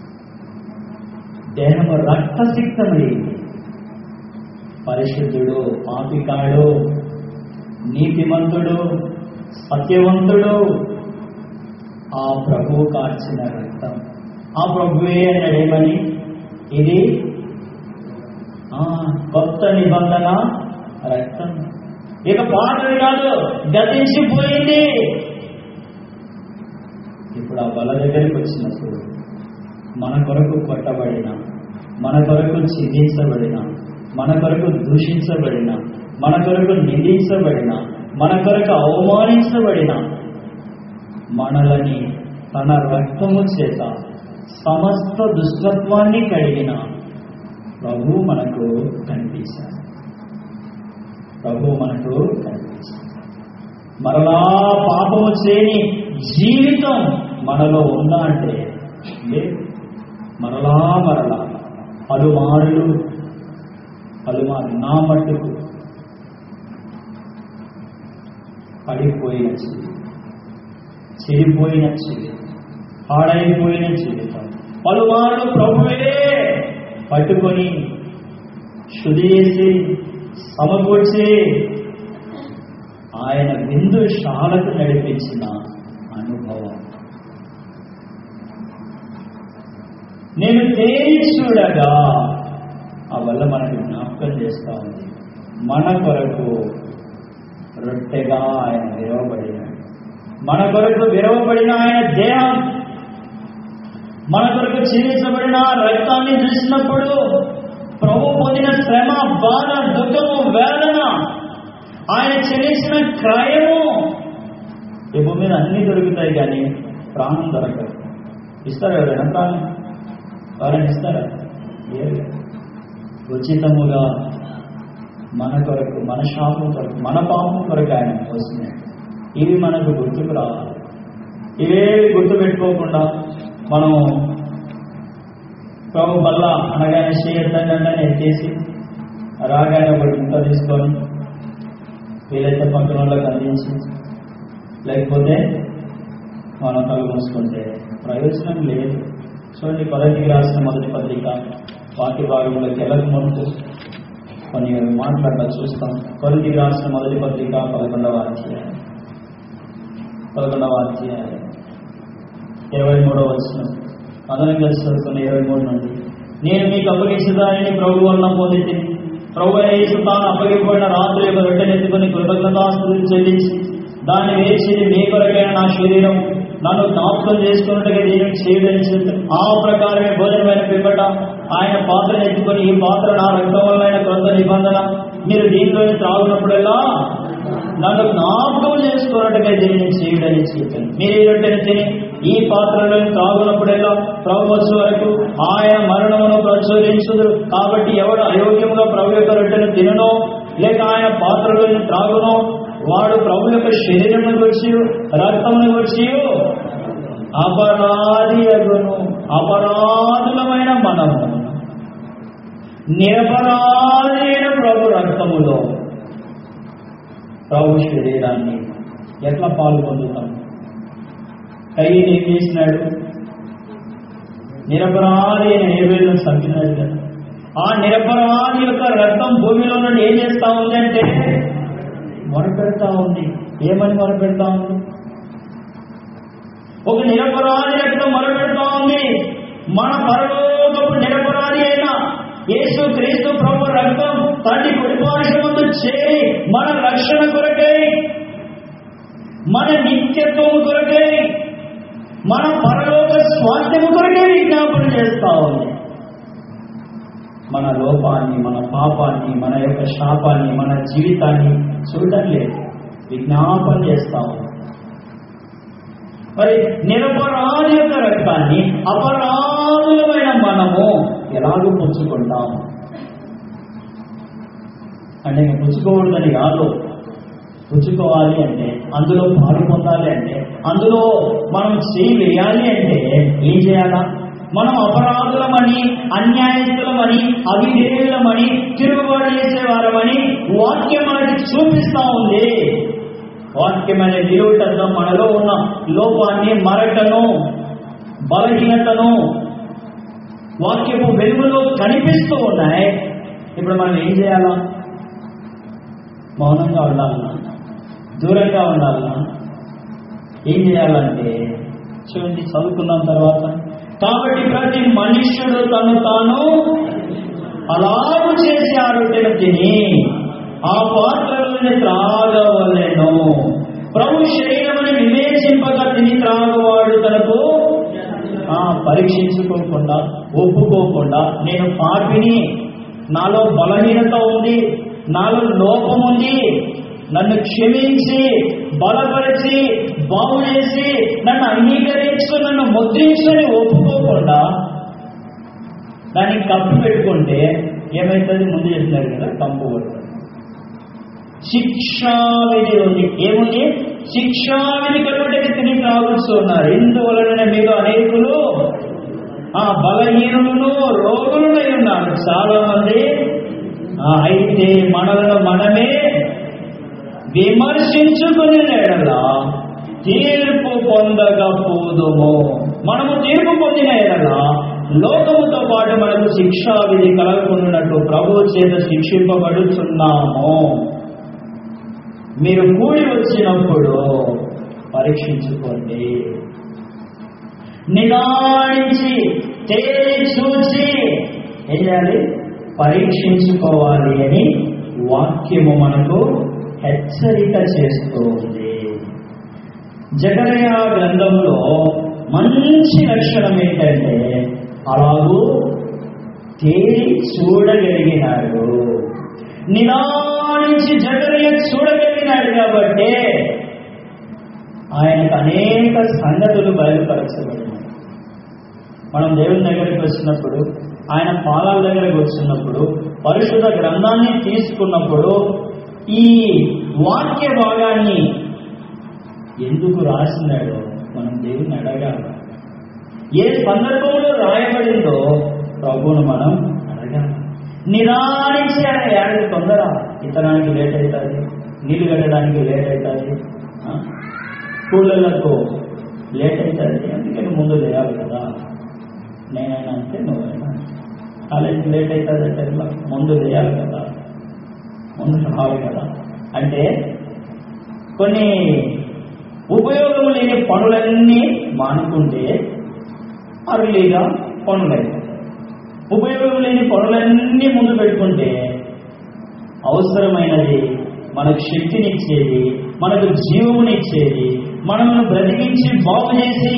దేహము రక్తసిక్తమైంది పరిశుద్ధుడు పాపికాడు నీతిమంతుడు సత్యవంతుడు ఆ ప్రభువు కార్చిన రక్తం ఆ ప్రభువే అన్నాడేమని ఇది ఆ, కొత్త నిబంధన రక్తం ఇక పాతది కాదు గతించిపోయింది ఇప్పుడు ఆ బల దగ్గరికి వచ్చినప్పుడు మన కొరకు కొట్టబడిన మన కొరకు చిందించబడిన మన కొరకు దూషించబడిన మన కొరకు నిందించబడిన మన కొరకు అవమానించబడిన మనలని తన రక్తము చేత సమస్త దుష్టత్వాన్ని కడిగిన ప్రభు మనకు కనిపించాడు ప్రభు మనకు కనిపించాడు మరలా పాపము చేయని జీవితం మనలో ఉందా అంటే లేదు మరలా మరలా పలుమారులు పలుమారు నా మట్టుకు పడిపోయిన జీవితం చెడిపోయిన జీవితం పాడైపోయిన జీవితం పలుమార్లు ప్రభువే పట్టుకొని శుద్ధి చేసి సమకూర్చి ఆయన విందు శాలకు నడిపించిన అనుభవం నేను తేల్చి చూడగా ఆ వల్ల మనకు జ్ఞాపకం చేస్తా ఉంది మన కొరకు రొట్టెగా ఆయన విరవబడినాడు మన కొరకు విరవబడిన ఆయన దేహం మన కొరకు చెల్లించబడిన రక్తాన్ని చూసినప్పుడు ప్రభు పొందిన శ్రమ బాధ దుఃఖము వేదన ఆయన చెల్లించిన క్రయము ఈ భూమి మీద అన్ని దొరుకుతాయి కానీ ప్రాణం దొరకదు ఇస్తారా ఎవరైనా ప్రాణం ఎవరైనా ఇస్తారా లేదు ఉచితముగా మన కొరకు మన శాపం కొరకు మన పాపం కొరకు ఆయన పోసినాడు ఇవి మనకు గుర్తుకు రావాలి ఇవేవి గుర్తు పెట్టుకోకుండా మనం ప్రభు బల్ల అనగానే చేయొద్దంటే ఎత్తేసి రాగానే ఒకటి ముక్క తీసుకొని వీలైతే పక్కన వాళ్ళకి అందించి లేకపోతే మనం కళ్ళు మూసుకుంటే ప్రయోజనం లేదు చూడండి పదవికి రాసిన మొదటి పత్రిక వాక్య భాగంలోకి వెళ్ళక ముందు కొన్ని మాట్లాడతా చూస్తాం కొరింథీకి రాసిన మొదటి పత్రిక పదకొండవ అధ్యాయం పదకొండవ అధ్యాయం ఇరవై మూడవ వచ్చిన అదనం కలిసి చదువుకున్న ఇరవై మూడు నుండి నేను మీకు అప్పగించదాన్ని ప్రభు వలన పొందితే ప్రభు యేసు తాను అప్పగిపోయిన రాత్రి యొక్క రొట్టెనెత్తుకుని కృతజ్ఞతాస్తులు చెల్లించి దాన్ని వేసి మీ కొరకైన నా శరీరం నన్ను జ్ఞాపకం చేసుకున్నట్టుగా దీనికి చేయదని ఆ ప్రకారమే భోజనమైన పిమ్మట ఆయన పాత్ర ఎత్తుకొని ఈ పాత్ర నా రక్తం వలన క్రొత్త నిబంధన మీరు దీంట్లోని త్రాగునప్పుడల్లా నన్ను జ్ఞాపకం చేసుకున్నట్టుగా దీనిని చేయడని చెప్పాను మీరు ఈ రొట్టెని తిని ఈ పాత్రలో త్రాగునప్పుడల్లా ప్రభు వచ్చే వరకు ఆయన మరణమును ప్రచురించుదురు కాబట్టి ఎవడు అయోగ్యముగా ప్రభు యొక్క రొట్టెను తిననో లేక ఆయన పాత్రలోని త్రాగునో వాడు ప్రభు యొక్క శరీరమును వచ్చి రక్తమును వచ్చి అపరాధి అగును అపరాధులమైన మనము నిరపరాధి అయిన ప్రభు రక్తములో ప్రభు శరీరాన్ని ఎట్లా పాలు పొందుతాం కయ్యి ఏం చేసినాడు నిరపరాధి అయిన ఏవేళ్ళను చంపినాడు కదా ఆ నిరపరాధి యొక్క రక్తం భూమిలో నుండి ఏం చేస్తా ఉంది అంటే మొరపెడతా ఉంది ఏమని మొరపెడతా ఉంది ఒక నిరపరాధి రక్తం మొరపెడతా ఉంది మన పరలోకపు నిరపరాధి అయిన యేసు క్రీస్తు ప్రభు రక్తం తండ్రి కుడిపార్శ్వమందు చేరి మన రక్షణ కొరకై మన నిత్యత్వం కొరకై మన పరలోక స్వాస్థ్యము కొరకే విజ్ఞాపన చేస్తా ఉంది మన లోపాన్ని మన పాపాన్ని మన యొక్క శాపాన్ని మన జీవితాన్ని చూడటం లేదు విజ్ఞాపన చేస్తా ఉంది మరి నిరపరాధి యొక్క రక్తాన్ని అపరాధులమైన మనము ఎలాగో పుచ్చుకుంటాం అంటే ఇంక పుచ్చుకోకూడదని కాదు పుచ్చుకోవాలి అంటే అందులో పాలు పొందాలి అంటే అందులో మనం చేయి వేయాలి అంటే ఏం చేయాలా మనం అపరాధులమని అన్యాయస్తులమని అవిధేయులమని తిరుగుబాటు చేసేవారమని వాక్యం మనకి చూపిస్తా ఉంది వాక్యం అనే నిలువుటద్దం మనలో ఉన్న లోపాన్ని మరకను బలహీనతను వాక్యపు వెలుగులో కనిపిస్తూ ఉన్నాయి ఇప్పుడు మనం ఏం చేయాలా మౌనంగా ఉండాలన్నా దూరంగా ఉండాలన్నా ఏం చేయాలంటే చూడండి చదువుకున్న తర్వాత కాబట్టి ప్రతి మనుష్యుడు తను తాను అలాగు చేసి ఆ రొట్టెను తిని ఆ పాత్రలోని త్రాగవలెను ప్రభు శరీరముని వివేచింపక తిని త్రాగవాడు తనకు ఆ, పరీక్షించుకోకుండా ఒప్పుకోకుండా నేను పాపిని నాలో బలహీనత ఉంది నాలో లోపం ఉంది నన్ను క్షమించి బలపరిచి బాగు చేసి నన్ను అంగీకరించు నన్ను ముద్రించని ఒప్పుకోకుండా దాన్ని కప్పు పెట్టుకుంటే ఏమవుతుంది ముందు చెప్పినారు కదా కంపు కొడుతుంది శిక్షావిధి ఉంది ఏముంది శిక్షావిధి కలుగుటకి తిని త్రాగుతున్నారు ఇందువలన మీరు అనేకులు ఆ బలహీనులను రోగులునై ఉన్నారు చాలా మంది ఆ, అయితే మనలను మనమే విమర్శించుకుని ఎడలా తీర్పు పొందకపోదుము మనము తీర్పు పొందిన ఎడలా లోకముతో పాటు మనకు శిక్షా విధి కలగకున్నట్టు ప్రభు చేత శిక్షింపబడుచున్నాము మీరు కూడి వచ్చినప్పుడు పరీక్షించుకోండి నిదానించి తేలి చూచి ఏం చేయాలి పరీక్షించుకోవాలి అని వాక్యము మనకు హెచ్చరిక చేస్తూ ఉంది జగరయ గ్రంథంలో మంచి లక్షణం ఏంటంటే అలాగూ తేలి చూడగలిగినాడు నిదానించి జగరయ చూడగలిగినాడు కాబట్టి ఆయనకు అనేక సంగతులు బయలుపరచబడినాయి మనం దేవుని దగ్గరికి వచ్చినప్పుడు ఆయన పాదాల దగ్గరికి వచ్చినప్పుడు పరిశుద్ధ గ్రంథాన్ని తీసుకున్నప్పుడు ఈ వాక్య భాగాన్ని ఎందుకు రాసినాడో మనం దేవుని అడగాలి ఏ సందర్భంలో రాయబడిందో ప్రభువును మనం అడగాలి నిదానించి ఆయన ఏడాది తొందర ఇతరానికి లేట్ అవుతుంది నీళ్లు కట్టడానికి లేట్ అవుతుంది స్కూళ్ళకు లేట్ అవుతుంది అందుకని ముందు లేయాలి కదా నేనైనా అంతే నువ్వైనా కాలేజీకి లేట్ అవుతుంది అంటే ఎట్లా? ముందు లేయాలి కదా ముందు రావాలి కదా అంటే కొన్ని ఉపయోగం లేని పనులన్నీ మానుకుంటే అర్లీగా పనులైతాయి ఉపయోగం లేని పనులన్నీ ముందు పెట్టుకుంటే అవసరమైనది మనకు శక్తినిచ్చేది మనకు జీవమునిచ్చేది మనల్ని బ్రతికించి బాగు చేసి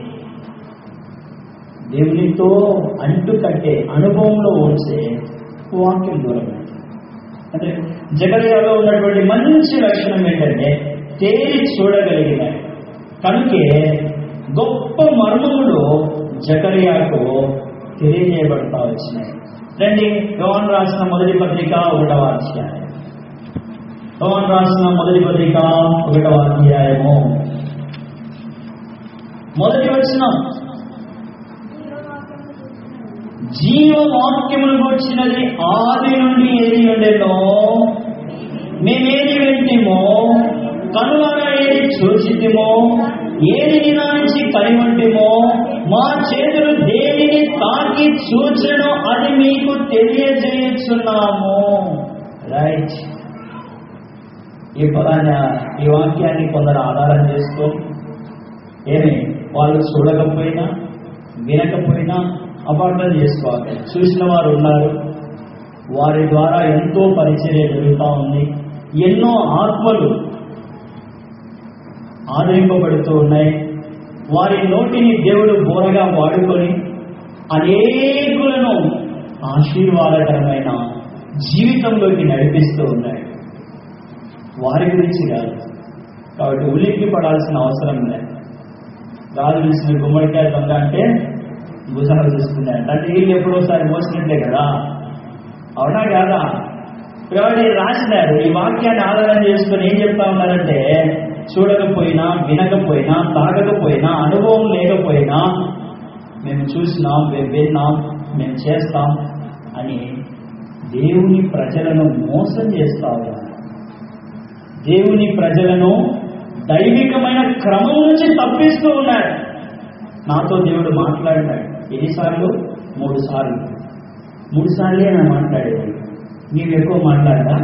దేవునితో అంటు కట్టే అనుభవంలో ఉంచే వాక్యం దూరం అంటే జగర్యాలో ఉన్నటువంటి మంచి లక్షణం ఏంటంటే తేలి చూడగలిగినాయి కనుకే గొప్ప మర్మములు జకర్యాకు తెలియజేయబడతా వచ్చినాయి రండి యోన్ రాసిన మొదటి పత్రిక ఒకటవ అధ్యాయం యోన్ రాసిన మొదటి పత్రిక ఒకటవ అధ్యాయము మొదటి వచ్చిన జీవవాక్యములు వచ్చినది ఆది నుండి ఏది ఉండేనో మేమేది వింటిమో కనులారా ఏది చూచితిమో ఏది నినాంచి కనివంటిమో మా చేతులు దేనిని తాకి చూచనో అది మీకు తెలియజేయుచున్నాము రైట్ ఈ పదాన్ని ఈ వాక్యాన్ని కొందరు ఆధారం చేసుకొని ఏమి వాళ్ళు చూడకపోయినా వినకపోయినా అపార్థం చేసుకోవాలి చూసిన వారు ఉన్నారు వారి ద్వారా ఎంతో పరిచర్య జరుగుతూ ఉంది ఎన్నో ఆత్మలు ఆదరింపబడుతూ ఉన్నాయి వారి నోటిని దేవుడు బోరగా వాడుకొని అనేకులను ఆశీర్వాదకరమైన జీవితంలోకి నడిపిస్తూ ఉన్నాడు వారి గురించి కాదు కాబట్టి ఉలిక్కి పడాల్సిన అవసరం లేదు రాజు పిలిచిన గుమ్మడికాయ దొంగ అంటే భుజాలు చూస్తున్నాయంట అంటే వీళ్ళు ఎప్పుడోసారి మోసినట్లే కదా అవునా కాదా కాబట్టి రాసినారు ఈ వాక్యాన్ని ఆధారం చేసుకుని ఏం చెప్తా ఉన్నారంటే చూడకపోయినా వినకపోయినా తాగకపోయినా అనుభవం లేకపోయినా మేము చూసినాం మేము విన్నాం మేము చేస్తాం అని దేవుని ప్రజలను మోసం చేస్తా ఉన్నారు దేవుని ప్రజలను దైవికమైన క్రమం నుంచి తప్పిస్తూ ఉన్నాడు నాతో దేవుడు మాట్లాడినాడు ఎన్నిసార్లు మూడు సార్లు మూడు సార్లే నా మాట్లాడేది నీవు ఎక్కువ మాట్లాడదా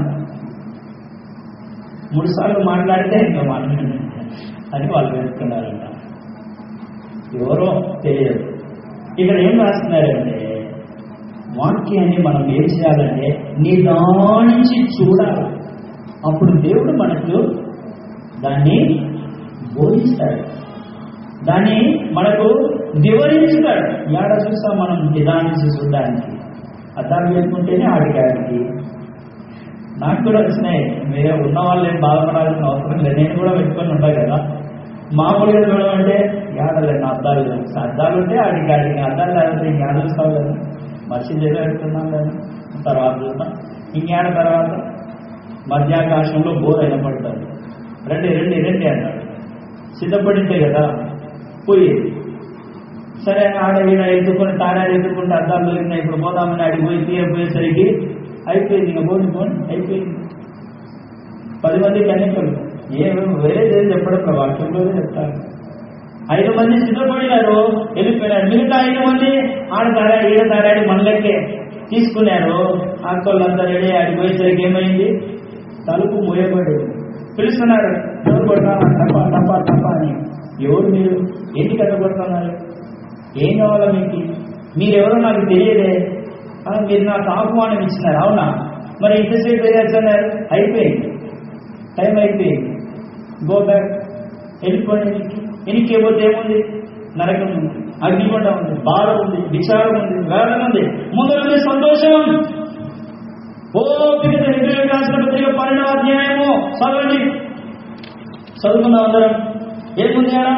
మూడు సార్లు మాట్లాడితే ఇంకా మాట్లాడండి అని వాళ్ళు పెట్టుకున్నారంట ఎవరో తెలియదు ఇక్కడ ఏం రాస్తున్నారంటే వాక్యాన్ని మనం ఏం చేయాలంటే నిదానించి చూడాలి అప్పుడు దేవుడు మనకు దాన్ని బోధిస్తాడు దాన్ని మనకు వివరించుతాడు ఏడ చూస్తాం మనం నిదానించి చూడడానికి అద్దాలు పెట్టుకుంటేనే ఆడికాడికి నాకు కూడా వచ్చినాయి మీరే ఉన్న వాళ్ళు ఏం బాధపడాల్సిన అవసరం లేదు నేను కూడా పెట్టుకొని ఉంటా కదా మామూలుగా చూడమంటే ఏడలేదు నా అద్దాలు తెలుసు అద్దాలు ఉంటే ఆడికి ఆడికి అద్దాలు లేకపోతే ఇంకేడ చూస్తావు కదా మసీదు ఏదో పెట్టుకున్నాం కదా తర్వాత చూస్తాం ఇంకేడ తర్వాత మధ్యాకాశంలో బోర్ అయినపడతాడు రండి రండి రండి అన్నాడు సిద్ధపడితే కదా పోయేది సరే ఆడ ఈడ ఎత్తుకొని తాడాడు ఎత్తుకుంటే అద్దాలు దొరికినాయి ఇప్పుడు పోదామని ఆడికి పోయి తీయపోయేసరికి అయిపోయింది ఇంకా పోని పోని అయిపోయింది పది మంది కన్యకలు ఏమి వేరే ఏం చెప్పడం వాక్యంలోనే చెప్తారు ఐదు మంది సిద్ధపడినారు వెళ్ళిపోయినారు మిగతా ఐదు మంది ఆడ తాడాడు ఈడ తాడాడు మనలకే తీసుకున్నారు అక్కోళ్ళంతా రెడీ ఆడిపోయేసరికి ఏమైంది తలుపు మూయబడి పిలుస్తున్నారు ఎవరు కొడతారా తప్ప తప్ప తప్ప అని ఎవరు మీరు ఎందుకు అట్లా కొడుతున్నారు ఏం కావాలా మీకు మీరెవరో నాకు తెలియదే ఆ, మీరు నాకు ఆహ్వానం ఇచ్చినారు అవునా మరి ఇంతసేపు వేరేస్తున్నారు అయిపోయింది టైం అయిపోయింది గో బ్యాక్ వెళ్ళిపోండి వెనక్కి వెనక్కి పోతే ఏముంది నరకం ఉంది అగ్నిగుండ ఉంది బాధ ఉంది విచారం ఉంది వేదన ఉంది ముందు సంతోషం ఓ పిల్లల హిందువులకు రాసిన పత్రిక పన్నెండవ అధ్యాయము చదవండి చదువుకుందాం అందరం ఏముంది ఆడ?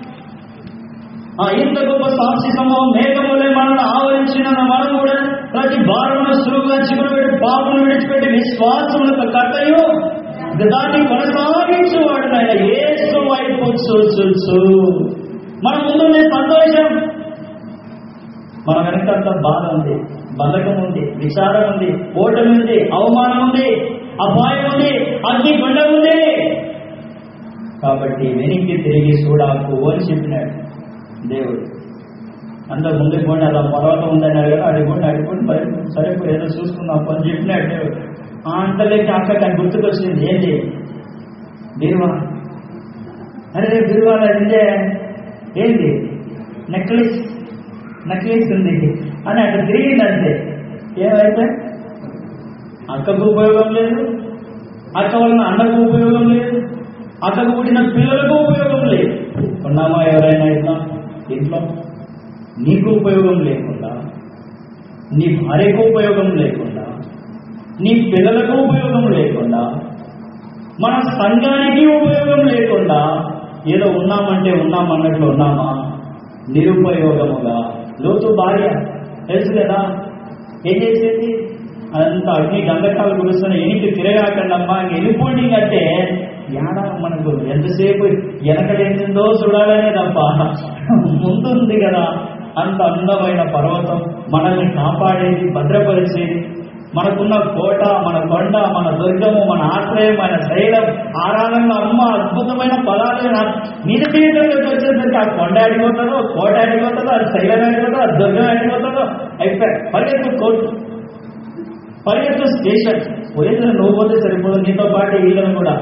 ఆ ఇంత గొప్ప సాక్షి సమూహం మేఘములే మనల్ని ఆవరించిన మనం కూడా ప్రతి భారమును సులువుగా చిగురు పెట్టి పాపను విడిచిపెట్టి విశ్వాసములకు కట్టయు దాన్ని కొనసాగించు వాడు ఆయన ఏసు వైపు చూచు మన ముందుండే సంతోషం మన వెనకంత బాధ ఉంది బలకం ఉంది విచారం ఉంది ఓటమి ఉంది అవమానం ఉంది అపాయం ఉంది అగ్ని గుండ ఉంది కాబట్టి వెనక్కి తిరిగి చూడాకు అని చెప్పినాడు దేవుడు అందరు ముందుకు పోండి అలా పర్వతం ఉందన్నారు కదా అడిగోండి అడిగోండి మరి సరే ఇప్పుడు ఏదో చూసుకుందాం అని చెప్పినాడు దేవుడు ఆ అంతలేక అక్క కానీ గుర్తుకొచ్చింది ఏంటి బీరువా అరే బీరువాలో ఏంటే ఏంటి నెక్లెస్ నెక్లెస్ ఉంది అని అక్కడ తిరిగిందంటే ఏమైతే అక్కకు ఉపయోగం లేదు అక్క వలన అన్నకు ఉపయోగం లేదు అక్కకు పుట్టిన పిల్లలకు ఉపయోగం లేదు ఉన్నామా ఎవరైనా ఇట్లా ఇంట్లో నీకు ఉపయోగం లేకుండా నీ భార్యకు ఉపయోగం లేకుండా నీ పిల్లలకు ఉపయోగం లేకుండా మన సంఘానికి ఉపయోగం లేకుండా ఏదో ఉన్నామంటే ఉన్నామన్నట్లు ఉన్నామా నిరుపయోగముగా లోతు భార్య తెలుసు కదా ఏం చేసేది అంత అగ్ని గంధకాలు కురుస్తున్న ఎనికి తిరగాకండి అమ్మా వెళ్ళిపోండి అంటే యాడా మనకు ఎంతసేపు వెనకడేందో చూడాలనే తప్ప ముందుంది కదా అంత అందమైన పర్వతం మనల్ని కాపాడేది భద్రపరిచేది మనకున్న కోట మన కొండ మన దుర్గము మన ఆశ్రయం మన శైలం ఆరాధనలో అమ్మ అద్భుతమైన పదాలు నా మీద జీవితంలోకి వచ్చేసరికి ఆ కొండ అడిగిపోతుందో కోట అడిగిపోతుందో అది శైలం అడిగిపోతుందో అది దుర్గం అడిగిపోతుందో అయిపోయి పరిగెత్తు కోర్టు పరిగెత్తు స్టేషన్ పోయేసిన నువ్వు పోతే సరిపోదు నీతో పాటు వీళ్ళను కూడా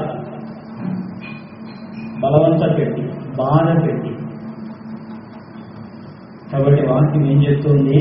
బలవంత పెట్టి బాధ పెట్టి కాబట్టి వాక్యం ఏం చెప్తుంది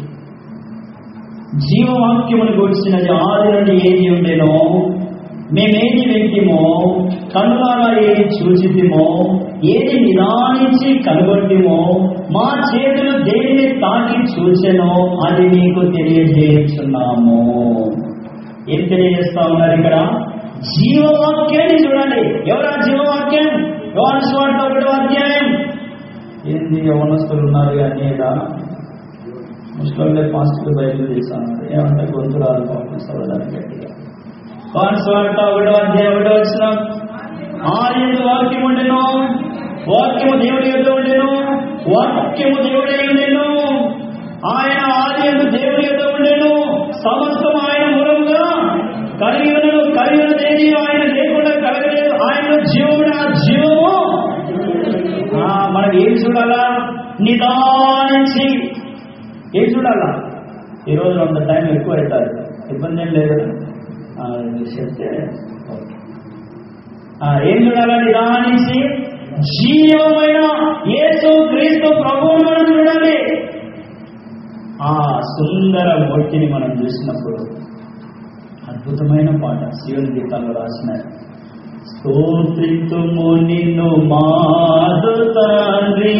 జీవవాక్యమును గూర్చినది ఆది నుండి ఏది ఉండేనో మేమేది వెంటిమో కనులారా ఏది చూచితిమో ఏది నిదానించి కనుగొట్టిమో మా చేతులు దేన్ని తాకి చూచెనో అది మీకు తెలియజేస్తున్నాము ఏం తెలియజేస్తా ఉన్నారు ఇక్కడ జీవవాక్యాన్ని చూడండి ఎవరా జీవవాక్యం యోహాను సువార్త ఒకటో అధ్యాయం ఏంది యవనస్తులు ఉన్నారు కానీ ఈడ ముస్లింలే పాస్టులు బయలు చేశాను ఏమంటే గొంతు రాదు పాపం చదవడానికి గట్టిగా యోహాను సువార్త ఒకటో అధ్యాయం ఒకటో వచ్చిన ఆది వాక్యం ఉండెను వాక్యము దేవుడి యొక్క ఉండెను వాక్యము దేవుడే ఉండెను ఆయన ఆది ఎందు దేవుడి యొక్క ఉండెను సమస్తం ఆయన మూలముగా కలిగి ఉన్నను కలిగి ఉన్నదేది ఆయన లేకుండా కలగలేదు ఆయన జీవముడు ఆ జీవము ఆ, మనం ఏం చూడాలా నిదానించి ఏం చూడాలా ఈ రోజు అంత టైం ఎక్కువ అవుతుంది ఇబ్బంది ఏం లేదు కదా ఆ, ఇది చెప్తే ఓకే. ఆ, ఏం చూడాలా నిదానించి జీవమైన యేసు క్రీస్తు ప్రభువును మనం చూడాలి ఆ సుందర మూర్తిని మనం చూసినప్పుడు అద్భుతమైన పాట శివుని గీతాల్లో రాసినారు స్తోత్రితుము నిన్ను మాదు తండ్రి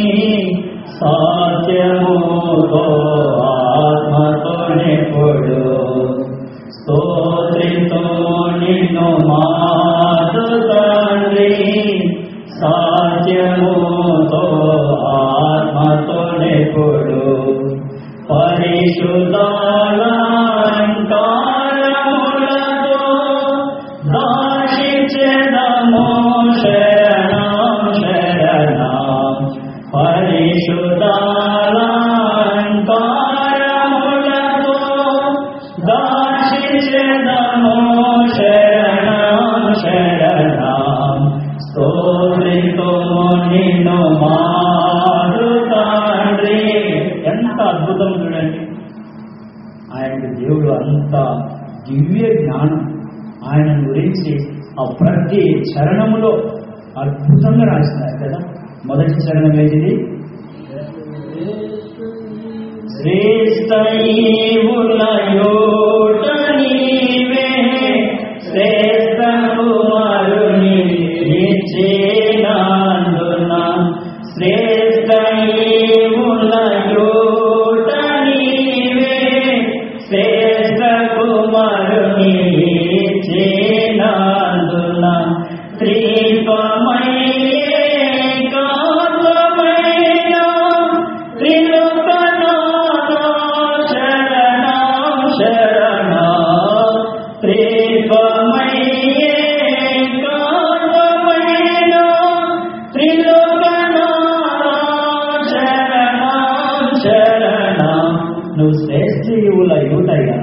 సాధ్యముతో ఆత్మతో నిపుడు స్తోత్రితుము నిన్ను మాదు తండ్రి సాధ్యముతో ఆత్మతో నిపుడు పరిశుద్ధాలంకారములతో అద్భుతం చూడండి ఆయనకు దేవుడు అంత దివ్య జ్ఞానం ఆయన గురించి ఆ ప్రతి చరణములో అద్భుతంగా రాసినారు కదా మొదటి చరణం ఏది శ్రేష్ఠ ఈవుల యోట నీవే శ్రేష్ఠ కుమారుని నిచ్చేనందున శ్రేష్ఠ ఈవుల యోట నీవే శ్రేష్ఠ కుమారుని నిచ్చేనందున త్రిత్వమయ్యే కాత్వమైన త్రిలోకనాథ శరణం శరణ త్రిత్వమయ్యే కాత్వమైన త్రిలోకనాథ శరణం శరణ నువ్వు శ్రేష్ఠ యువుల యువతయ్యా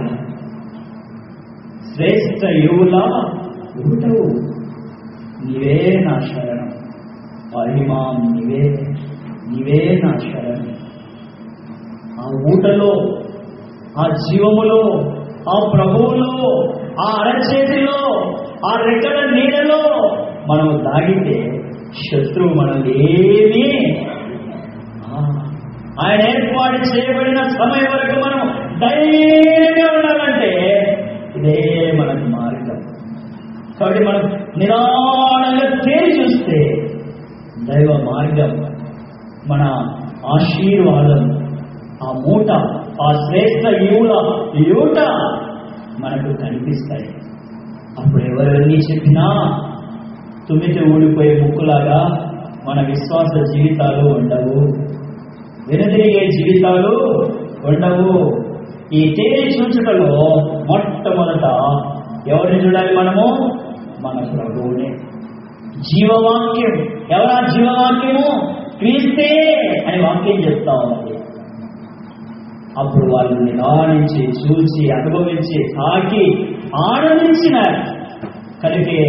శ్రేష్ఠ యువుల యువటవు నీవే నా శరణం మహిమాం నీవే నీవే నా శరణం ఆ ఊటలో ఆ జీవములో ఆ ప్రభువులో ఆ అరచేతిలో ఆ రెక్కల నీడలో మనం దాగితే శత్రువు మనల్ని ఏమీ ఆ, ఆయన ఏర్పాటు చేయబడిన సమయం వరకు మనం ధైర్యంగా ఉండాలంటే ఇదే మనకు మార్గం కాబట్టి మనం నిదానంగా తేలి చూస్తే దైవ మార్గం మన ఆశీర్వాదం ఆ మూట ఆ శ్రేష్ఠ యువుల యూట మనకు కనిపిస్తాయి అప్పుడు ఎవరెన్ని చెప్పినా తుమ్మితే ఊడిపోయే ముక్కులాగా మన విశ్వాస జీవితాలు ఉండవు వెనుదిరిగే జీవితాలు ఉండవు ఈ తేలి చూచుటలో మొట్టమొదట ఎవరిని చూడాలి మనము మన ప్రభువునే జీవవాక్యం ఎవరా జీవవాక్యము క్రీస్తే అని వాక్యం చెప్తా ఉంది అప్పుడు వాళ్ళు నిదానించి చూచి అనుభవించి తాకి ఆనందించినారు కనుకే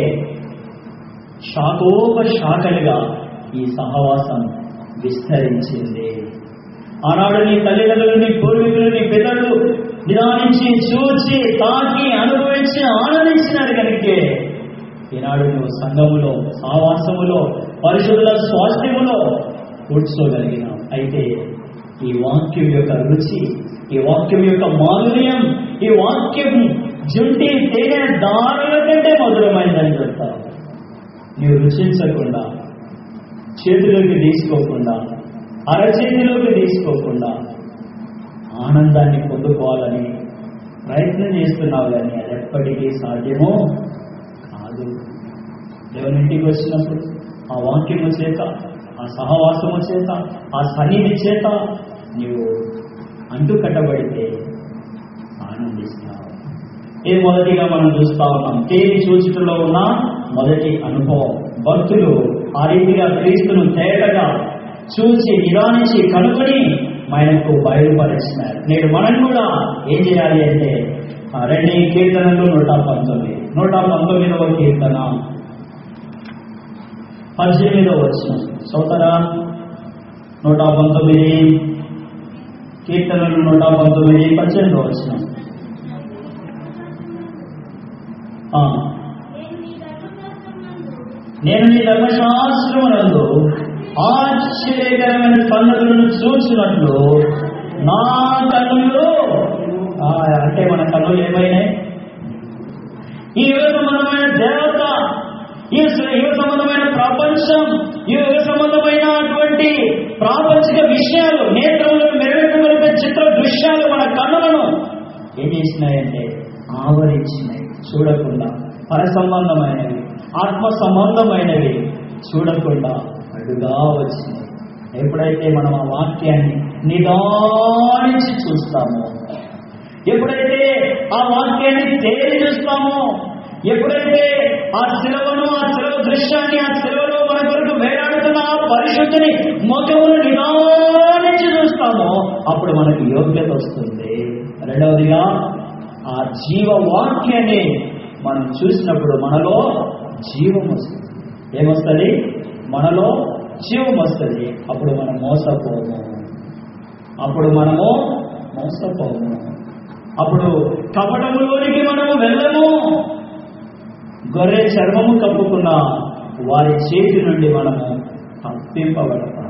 శాఖోప శాఖలుగా ఈ సహవాసం విస్తరించింది ఆనాడు నీ తల్లిదండ్రులు నీ పూర్వీకులు నీ పిల్లలు నిదానించి చూచి తాకి అనుభవించి ఆనందించినారు కనుకే ఈనాడు నువ్వు సంఘములో సావాసములో పరిశుద్ధుల స్వాస్థ్యములో కూర్చోగలిగినావు అయితే ఈ వాక్యం యొక్క రుచి ఈ వాక్యం యొక్క మాధుర్యం ఈ వాక్యం జుంటి తేనె దారుల కంటే మధురమైందని చెప్తావు నీవు రుచించకుండా చేతిలోకి తీసుకోకుండా అరచేతిలోకి తీసుకోకుండా ఆనందాన్ని పొందుకోవాలని ప్రయత్నం చేస్తున్నావు కానీ అది ఎప్పటికీ సాధ్యమో కాదు దేవుని ఇంటికి వచ్చినప్పుడు ఆ వాక్యము చేత ఆ సహవాసము చేత ఆ సన్నిధి చేత నీవు అంటుకట్టబడితే ఆనందిస్తావు ఇది మొదటిగా మనం చూస్తా ఉన్నాం తేలి సూచికలో ఉన్న మొదటి అనుభవం భక్తులు ఆ రీతిగా క్రీస్తును తేటగా చూసి నిదానించి కనుగొని ఆయనకు బయలుపరిచినారు నేడు మనం కూడా ఏం చేయాలి అంటే ఆ రెండు కీర్తనలు నూట పంతొమ్మిది నూట పంతొమ్మిదవ కీర్తన పద్దెనిమిదవ వచ్చిన సోదరా నూట పంతొమ్మిది కీర్తనలు నూట పంతొమ్మిది పద్దెనిమిదవ వచ్చిన నేను నీ ధర్మశాస్త్రమునందు ఆశ్చర్యకరమైన సంగతులను చూసినట్లు నా కన్నులు ఆ, అంటే మన కన్నులు ఏమైనాయి ఈ యుగ సంబంధమైన దేవత ఈ స- యుగ సంబంధమైన ప్రపంచం ఈ యుగ సంబంధమైనటువంటి ప్రాపంచిక విషయాలు నేత్రంలో మెరుగుపరిపే చిత్ర దృశ్యాలు మన కన్నులను ఏం చేసినాయంటే ఆవరించినాయి చూడకుండా పర సంబంధమైనవి ఆత్మ సంబంధమైనవి చూడకుండా అడ్డుగా వచ్చినాయి ఎప్పుడైతే మనం ఆ వాక్యాన్ని నిదానించి చూస్తామో ఎప్పుడైతే ఆ వాక్యాన్ని తేలి చూస్తామో ఎప్పుడైతే ఆ శిలవను ఆ శిలవ దృశ్యాన్ని ఆ శిలవలో మన కొరకు వేలాడుతున్న ఆ పరిశుద్ధిని ముఖమును నిదానించి చూస్తామో అప్పుడు మనకు యోగ్యత వస్తుంది రెండవదిగా ఆ జీవ వాక్యాన్ని మనం చూసినప్పుడు మనలో జీవం వస్తుంది ఏమొస్తుంది మనలో జీవం వస్తుంది అప్పుడు మనం మోసపోము అప్పుడు మనము మోసపోము అప్పుడు కపటములోనికి మనము వెళ్ళము గొర్రె చర్మము కప్పుకున్న వారి చేతి నుండి మనము తప్పింపబడతాము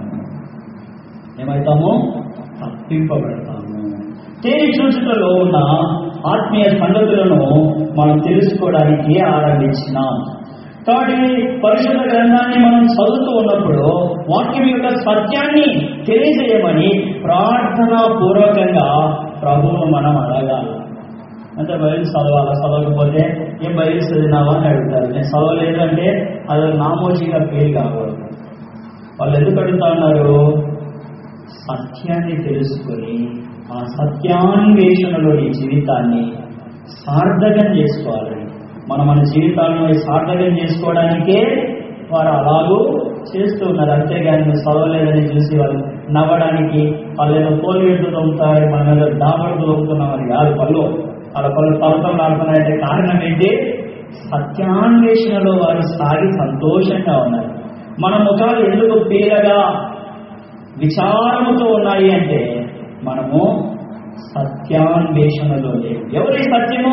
ఏమవుతాము తప్పింపబడతాము తేలి చూచుటలో ఉన్న ఆత్మీయ సంగతులను మనం తెలుసుకోవడానికి ఆరంభించినాం కాబట్టి పరిశుద్ధ గ్రంథాన్ని మనం చదువుతూ ఉన్నప్పుడు వాక్యం యొక్క సత్యాన్ని తెలియజేయమని ప్రార్థనా పూర్వకంగా ప్రభువును మనం అడగాలి అంటే బయలు చదవాలా చదవకపోతే ఏం బయలు చదివినావా అని అడుగుతారు నేను చదవలేదు అంటే అది నామోజీగా పేరు కాకూడదు వాళ్ళు ఎందుకు అడుగుతా ఉన్నారు సత్యాన్ని తెలుసుకొని ఆ సత్యాన్వేషణలోని జీవితాన్ని సార్థకం చేసుకోవాలని మనం మన జీవితాలను సార్థకం చేసుకోవడానికే వారు అలాగూ చేస్తూ ఉన్నారు అంతేగాని నువ్వు చదవలేదని చూసి వాళ్ళు నవ్వడానికి వాళ్ళు ఏదో కోల్గేట్ తొమ్ముతారు మనం ఏదో డాబర్లు తొమ్ముతున్నామని కాదు పళ్ళు వాళ్ళ పళ్ళు తలతం ఆడుతున్నాయంటే కారణం ఏంటి సత్యాన్వేషణలో వారు సాగి సంతోషంగా ఉన్నారు మన ముఖాలు ఎందుకు పీలగా విచారముతో ఉన్నాయి అంటే మనము సత్యాన్వేషణలో లేవు ఎవరి సత్యము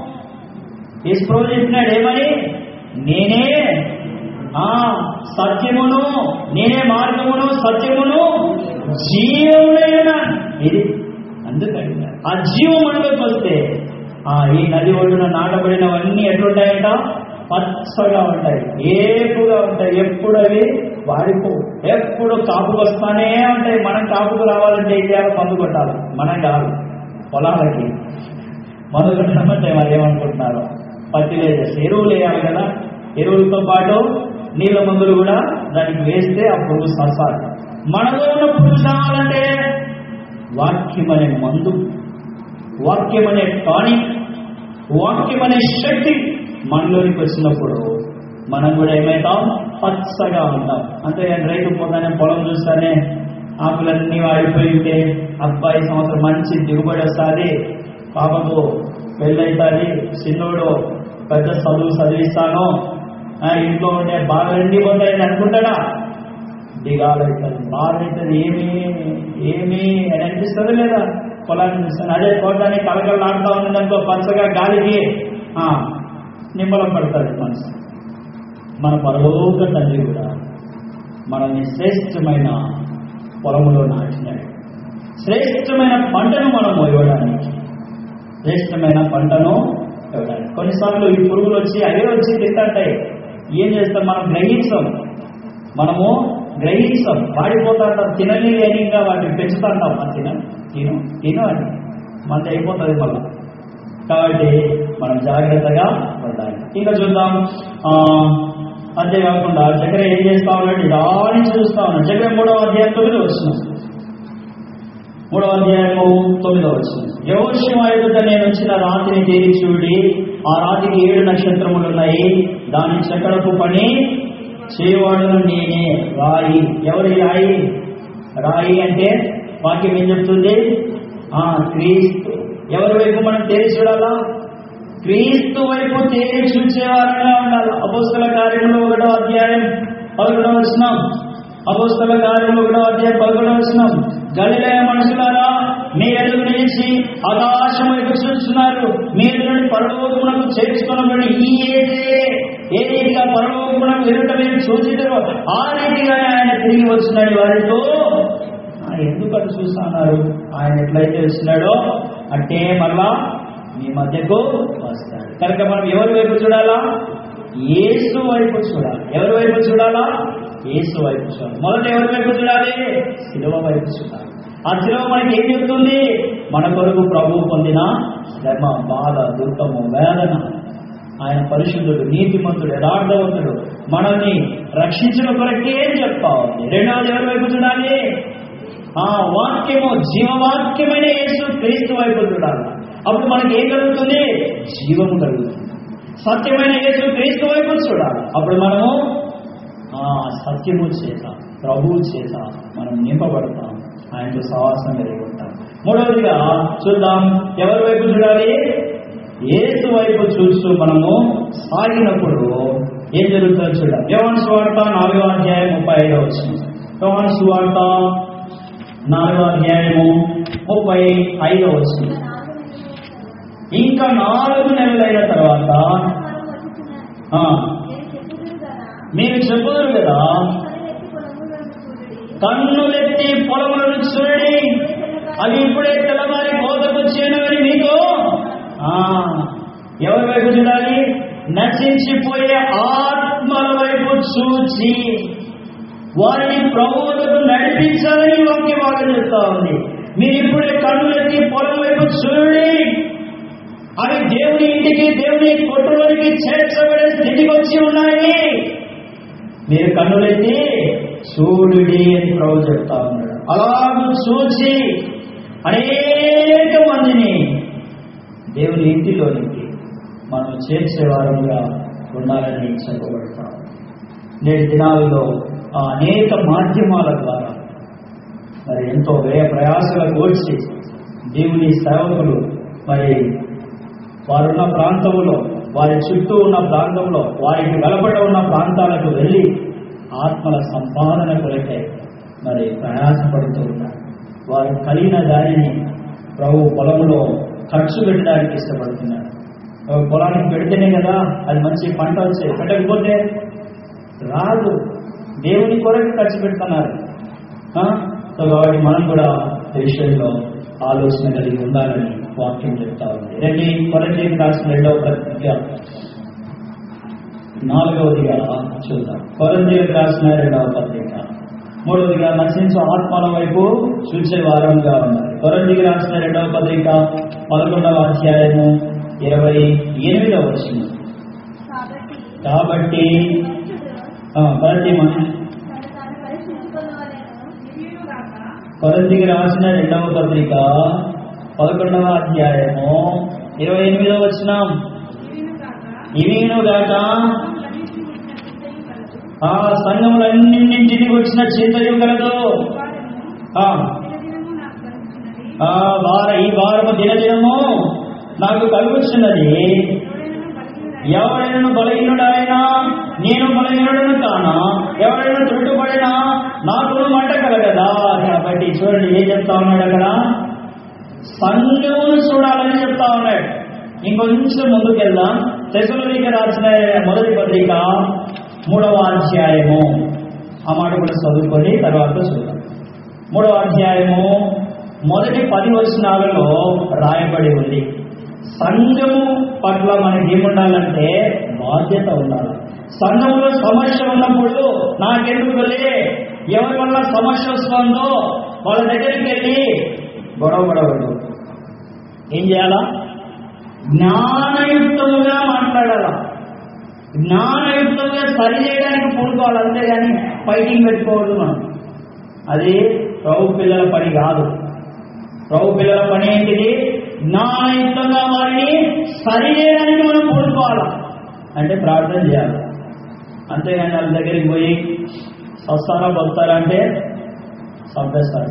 ఈశ్వరు చెప్పినాడు ఏమని నేనే ఆ సత్యమును నేనే మార్గమును సత్యమును జీవమునైనా ఇది అందుకని ఆ జీవం మనలోకి వస్తే ఆ ఈ నది ఒడ్డున నాటబడినవన్నీ ఎట్లుంటాయంట పచ్చగా ఉంటాయి ఏపుగా ఉంటాయి ఎప్పుడు అవి వాడిపో ఎప్పుడు కాపుకు వస్తానే ఉంటాయి మనం కాపుకు రావాలంటే ఏం చేయాలి మందు కొట్టాలి మనం కాదు పొలాలకి మందు కొట్టడమంటే మరి ఏమనుకుంటున్నారు పత్తి వేసేసి ఎరువులు వేయాలి కదా ఎరువులతో పాటు నీళ్ళ మందులు కూడా దానికి వేస్తే ఆ పురుగు సరసాలి మనలో ఉన్న పురుగు చావాలంటే వాక్యం అనే మందు వాక్యం అనే టానిక్ వాక్యం అనే శక్తి మనలోనికి వచ్చినప్పుడు మనం కూడా ఏమవుతాం పచ్చగా ఉంటాం అంతేగాని రైతు పోతానే పొలం చూస్తానే ఆకులన్నీ వాడిపోయి ఉంటే అబ్బాయి సంవత్సరం మంచి దిగుబడి వస్తుంది పాపకు పెళ్ళైతుంది చిన్నోడు పెద్ద చదువు చదివిస్తాను ఆ, ఇంట్లో ఉండే బాగా పోతాయని అనుకుంటాడా దిగాలవుతుంది బాధ అవుతుంది ఏమి ఏమి అని అనిపిస్తుంది లేదా పొలాన్ని చూస్తాను అదే తోటాన్ని కలకలాడుతూ ఉంది అనుకో పచ్చగా గాలికి ఆ, నిమ్మలం పడుతుంది మనసు మన పరలోక తండ్రి కూడా మనల్ని శ్రేష్టమైన పొలములో నాటినాడు శ్రేష్టమైన పంటను మనం ఇవ్వడానికి శ్రేష్టమైన పంటను ఇవ్వడానికి కొన్నిసార్లు ఈ పురుగులు వచ్చి అవే వచ్చి తింటాయి ఏం చేస్తాం మనం గ్రహించాం మనము గ్రహించాం వాడిపోతా ఉంటాం తినని అని ఇంకా వాటిని పెంచుతా ఉంటాం మనం తిన తిను తిను అని మనది అయిపోతుంది మళ్ళీ కాబట్టి మనం జాగ్రత్తగా ఉండాలి ఇంకా చూద్దాం ఆ, అంతేకాకుండా చక్ర ఏం చేస్తా ఉన్నాడు రాని చూస్తా ఉన్నాడు చక్ర మూడవ అధ్యాయం తొమ్మిది వచ్చిన మూడవ అధ్యాయము తొమ్మిదో వచ్చిన యవశ్యం ఎదుట నేను వచ్చిన రాతిని తేలి చూడి ఆ రాతికి ఏడు నక్షత్రములు ఉన్నాయి దాని చక్రపు పని చేయవాడును నేనే రాయి ఎవరి రాయి రాయి అంటే వాక్యం ఏం చెప్తుంది ఆ క్రీస్తు ఎవరి వైపు మనం తేలి చూడాలా క్రీస్తు వైపు తేలి చూసేవారుగా ఉండాలి అపోస్తల కార్యంలో ఒకటో అధ్యాయం పదకొండవ వచనం అపోస్తల కార్యంలో ఒకటో అధ్యాయం పదకొండవ వచనం గలిలయ మనుషులారా మీ ఎదురు నిలిచి ఆకాశం వైపు చూస్తున్నారు మీ ఎదురు పరలోకమునకు చేర్చుకున్నబడి ఈ ఏదే ఏ రీతిగా పరలోకమునకు ఎదుట మీరు చూచిదరో ఆ రీతిగా ఆయన తిరిగి వచ్చినాడు వారితో ఆ, ఎందుకు అటు చూస్తున్నారు ఆయన ఎట్లయితే వచ్చినాడో అంటే మళ్ళా మీ మధ్యకు వస్తాడు కనుక మనం ఎవరి వైపు చూడాలా యేసు వైపు చూడాలి ఎవరి వైపు చూడాలా యేసు వైపు చూడాలి మొదట ఎవరి వైపు చూడాలి శిలువ వైపు చూడాలి ఆ శిలువ మనకి ఏం చెప్తుంది మన కొరకు ప్రభువు పొందిన శ్రమ బాధ దుఃఖము వేదన ఆయన పరిశుద్ధుడు నీతిమంతుడు యథార్థవంతుడు మనల్ని రక్షించిన కొరకే చెప్తా ఉంది రెండవది ఎవరి వైపు చూడాలి ఆ వాక్యము జీవవాక్యమైన యేసు క్రీస్తు వైపు చూడాలి అప్పుడు మనకి ఏం కలుగుతుంది జీవము కలుగుతుంది సత్యమైన యేసు క్రీస్తు వైపు చూడాలి అప్పుడు మనము ఆ సత్యము చేత ప్రభువు చేత మనం నింపబడతాం ఆయనతో సవాసం కలిగి ఉంటాం మూడవదిగా చూద్దాం ఎవరి వైపు చూడాలి ఏసు వైపు చూస్తూ మనము సాగినప్పుడు ఏం జరుగుతుందో చూడాలి యోహాను సువార్త నాలుగో అధ్యాయం ముప్పై ఐదో వచ్చింది యోహాను సువార్త నాలుగో అధ్యాయము ముప్పై ముప్పై ఐదో వచ్చింది ఇంకా నాలుగు నెలల తర్వాత ఇంకా నాలుగు నెలలైన తర్వాత వారు వచ్చుచున్నారు. ఆ, నేను చెప్పుదురు కదా మీరు చెప్పుదురు కదా కనులెత్తి పొలములను కన్నులెత్తి పొలములను చూడుడి. చూడండి అవి ఇప్పుడే తెల్లవారి కోతకు చేనవని మీతో ఆ, ఎవరి వైపు చూడాలి నశించిపోయే ఆత్మల వైపు చూచి వారిని ప్రభువులకు నడిపించాలని వాక్య వాక్యం చెప్తా ఉంది మీరు ఇప్పుడే కన్నులెత్తి పొలం వైపు చూడండి అవి దేవుని ఇంటికి దేవుని కొట్టులోనికి చేర్చబడే స్థితికి వచ్చి ఉన్నాయి మీరు కన్నులెత్తి చూడుడి అని ప్రభు చెప్తా ఉన్నాడు అలాగూ చూసి అనేక మందిని దేవుని ఇంటిలోనికి మనం చేర్చేవారంగా ఉండాలని చెప్పబడతాం నేటి దినాలలో ఆ అనేక మాధ్యమాల ద్వారా మరి ఎంతో వ్యయ ప్రయాసలకు వచ్చి దేవుని సేవకులు మరి వారున్న ప్రాంతంలో వారి చుట్టూ ఉన్న ప్రాంతంలో వారికి వెలపడ ఉన్న ప్రాంతాలకు వెళ్ళి ఆత్మల సంపాదన కొరకై మరి ప్రయాసపడుతూ ఉన్నారు వారు కలిగిన దానిని ప్రభు పొలంలో ఖర్చు పెట్టడానికి ఇష్టపడుతున్నారు ఒక పొలానికి పెడితేనే కదా అది మంచి పంట వచ్చేది పెట్టకపోతే రాదు దేవుని కొరకు ఖర్చు పెడుతున్నారు ఆ? సో కాబట్టి మనం కూడా ఈ విషయంలో ఆలోచన కలిగి ఉండాలని వాక్యం చెప్తా ఉంది రండి కొరచేకి రాసిన రెండవ పత్రిక నాలుగవదిగా చూద్దాం కొరంజీలకు రాసిన రెండవ పత్రిక మూడవదిగా నశించు ఆత్మల వైపు చూసే వారంగా ఉన్నారు కొరంజీకి రాసిన రెండవ పత్రిక పదకొండవ అధ్యాయము ఇరవై ఎనిమిదవ వచ్చింది కాబట్టి కాబట్టి మనుషుడు ఆ, ప్రతి మనిషి తను తాను పరీక్షించుకొనవలెను. నివ్యునుగాక కొరంతికి రాసిన రెండవ పత్రిక పదకొండవ అధ్యాయము ఇరవై ఎనిమిదవ వచనం నివ్యునుగాక ఇవినుగాక సంఘములన్నిటిని గురించిన చింతయు కలదు. ఆ సంఘములన్నింటికి వచ్చిన చింతయు కలదు వారము ఆ, దినదినము నాకు కలుగుచున్నది. ఆ వార ఈ వారము దినదినము నాకు కలుగుతున్నది ఎవరైనా ఎవరైనా బలహీనుడైన బలహీనుడైనా నేను బలహీనుడను కానా ఎవరైనా త్రుట్టుపడినా నాకు మంట కలగదా కాబట్టి చూడండి ఏం చెప్తా ఉన్నాడు అక్కడ సంఘమును చూడాలని చెప్తా ఉన్నాడు ఇంకొంచెం ముందుకు వెళ్దాం తెసులకి రాసిన మొదటి పత్రిక మూడవ అధ్యాయము ఆ మాట కూడా చదువుకొని తర్వాత చూద్దాం మూడవ అధ్యాయము మొదటి పది వచనాలలో రాయబడి ఉంది సంఘము పట్ల మనకి ఏముండాలంటే బాధ్యత ఉండాలి సంఘంలో సమస్య ఉన్నప్పుడు నాకెందుకు వెళ్ళి ఎవరి వల్ల సమస్య వస్తుందో వాళ్ళ దగ్గరికి వెళ్ళి గొడవ పడవద్దు ఏం చేయాలా జ్ఞానయుక్తముగా మాట్లాడాలా జ్ఞానయుక్తంగా సరి చేయడానికి పూనుకోవాలి అంతేగాని ఫైటింగ్ పెట్టుకోవద్దు మనం అది ప్రభు పిల్లల పని కాదు ప్రభు పిల్లల పని ఏంటిది జ్ఞానయుక్తంగా వారిని సరి చేయడానికి మనం పూనుకోవాలి అంటే ప్రార్థన చేయాలి అంతేగాని వాళ్ళ దగ్గరికి పోయి వస్తారా వస్తారా అంటే చంపేస్తారు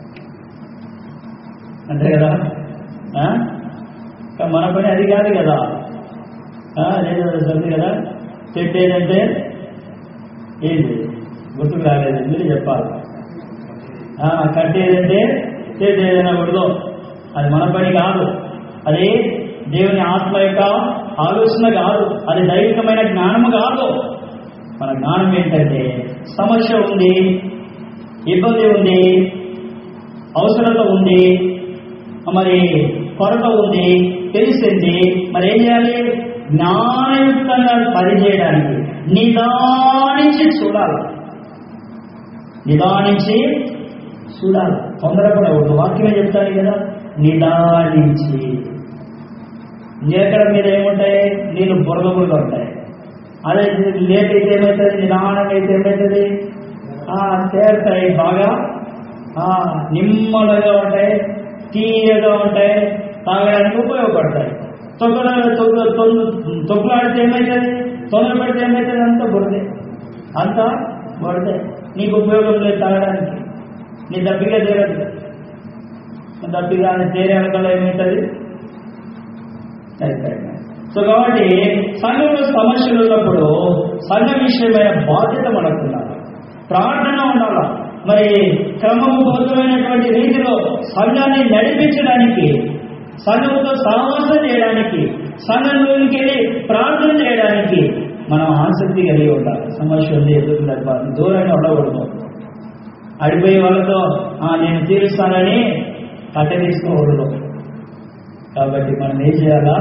అంతే కదా ఆ? కానీ మన పని అది కాదు కదా ఆ, లేదు చదివి కదా చెప్పేదంటే ఏంటి గుర్తుకు రాలేదు మీరు చెప్పాలి ఆ, కట్టేదంటే చేసేదైనా కూడదు అది మన పని కాదు అది దేవుని ఆత్మ యొక్క ఆలోచన కాదు అది దైవికమైన జ్ఞానము కాదు మన జ్ఞానం ఏంటంటే సమస్య ఉంది ఇబ్బంది ఉంది అవసరత ఉంది మరి కొరత ఉంది తెలిసింది మరి ఏం చేయాలి జ్ఞానయుక్తంగా పనిచేయడానికి నిదానించి చూడాలి నిదానించి చూడాలి తొందరపడకూడదు వాక్యమే చెప్తాను కదా నిదానించి ఎక్కడ మీద ఏముంటాయి నీళ్ళు బురద బురద ఉంటాయి అదే లేట్ అయితే ఏమవుతుంది నిదానం అయితే ఏమవుతుంది ఆ, తేరుతాయి బాగా ఆ, నిమ్మలుగా ఉంటాయి తీయగా ఉంటాయి తాగడానికి ఉపయోగపడతాయి తొక్కల తొక్క తొక్కులాడితే ఏమవుతుంది తొందర పెడితే ఏమవుతుంది అంతా బురదే అంతా బురదే నీకు ఉపయోగం లేదు తాగడానికి నీ దప్పిగా తీరదు నీ దప్పిగా తేరే వెనకాల ఏమవుతుంది అయిపోయింది. సో కాబట్టి సంఘంలో సమస్యలు ఉన్నప్పుడు సంఘ విషయమైన బాధ్యత మనకు ఉండాలి ప్రార్థన ఉండాలి మరి క్రమబద్ధమైనటువంటి రీతిలో సంఘాన్ని నడిపించడానికి సంఘంతో సహవాసం చేయడానికి సంఘంలోనికి వెళ్ళి ప్రార్థన చేయడానికి మనం ఆసక్తి కలిగి ఉండాలి సమస్య ఉంది ఎదురు తప్పాలి దూరంగా ఉండకూడదు అడిపోయే వాళ్ళతో "ఆ, నేను తీరుస్తానని కట్ట తీసుకోకూడదు కాబట్టి మనం ఏం చేయాలా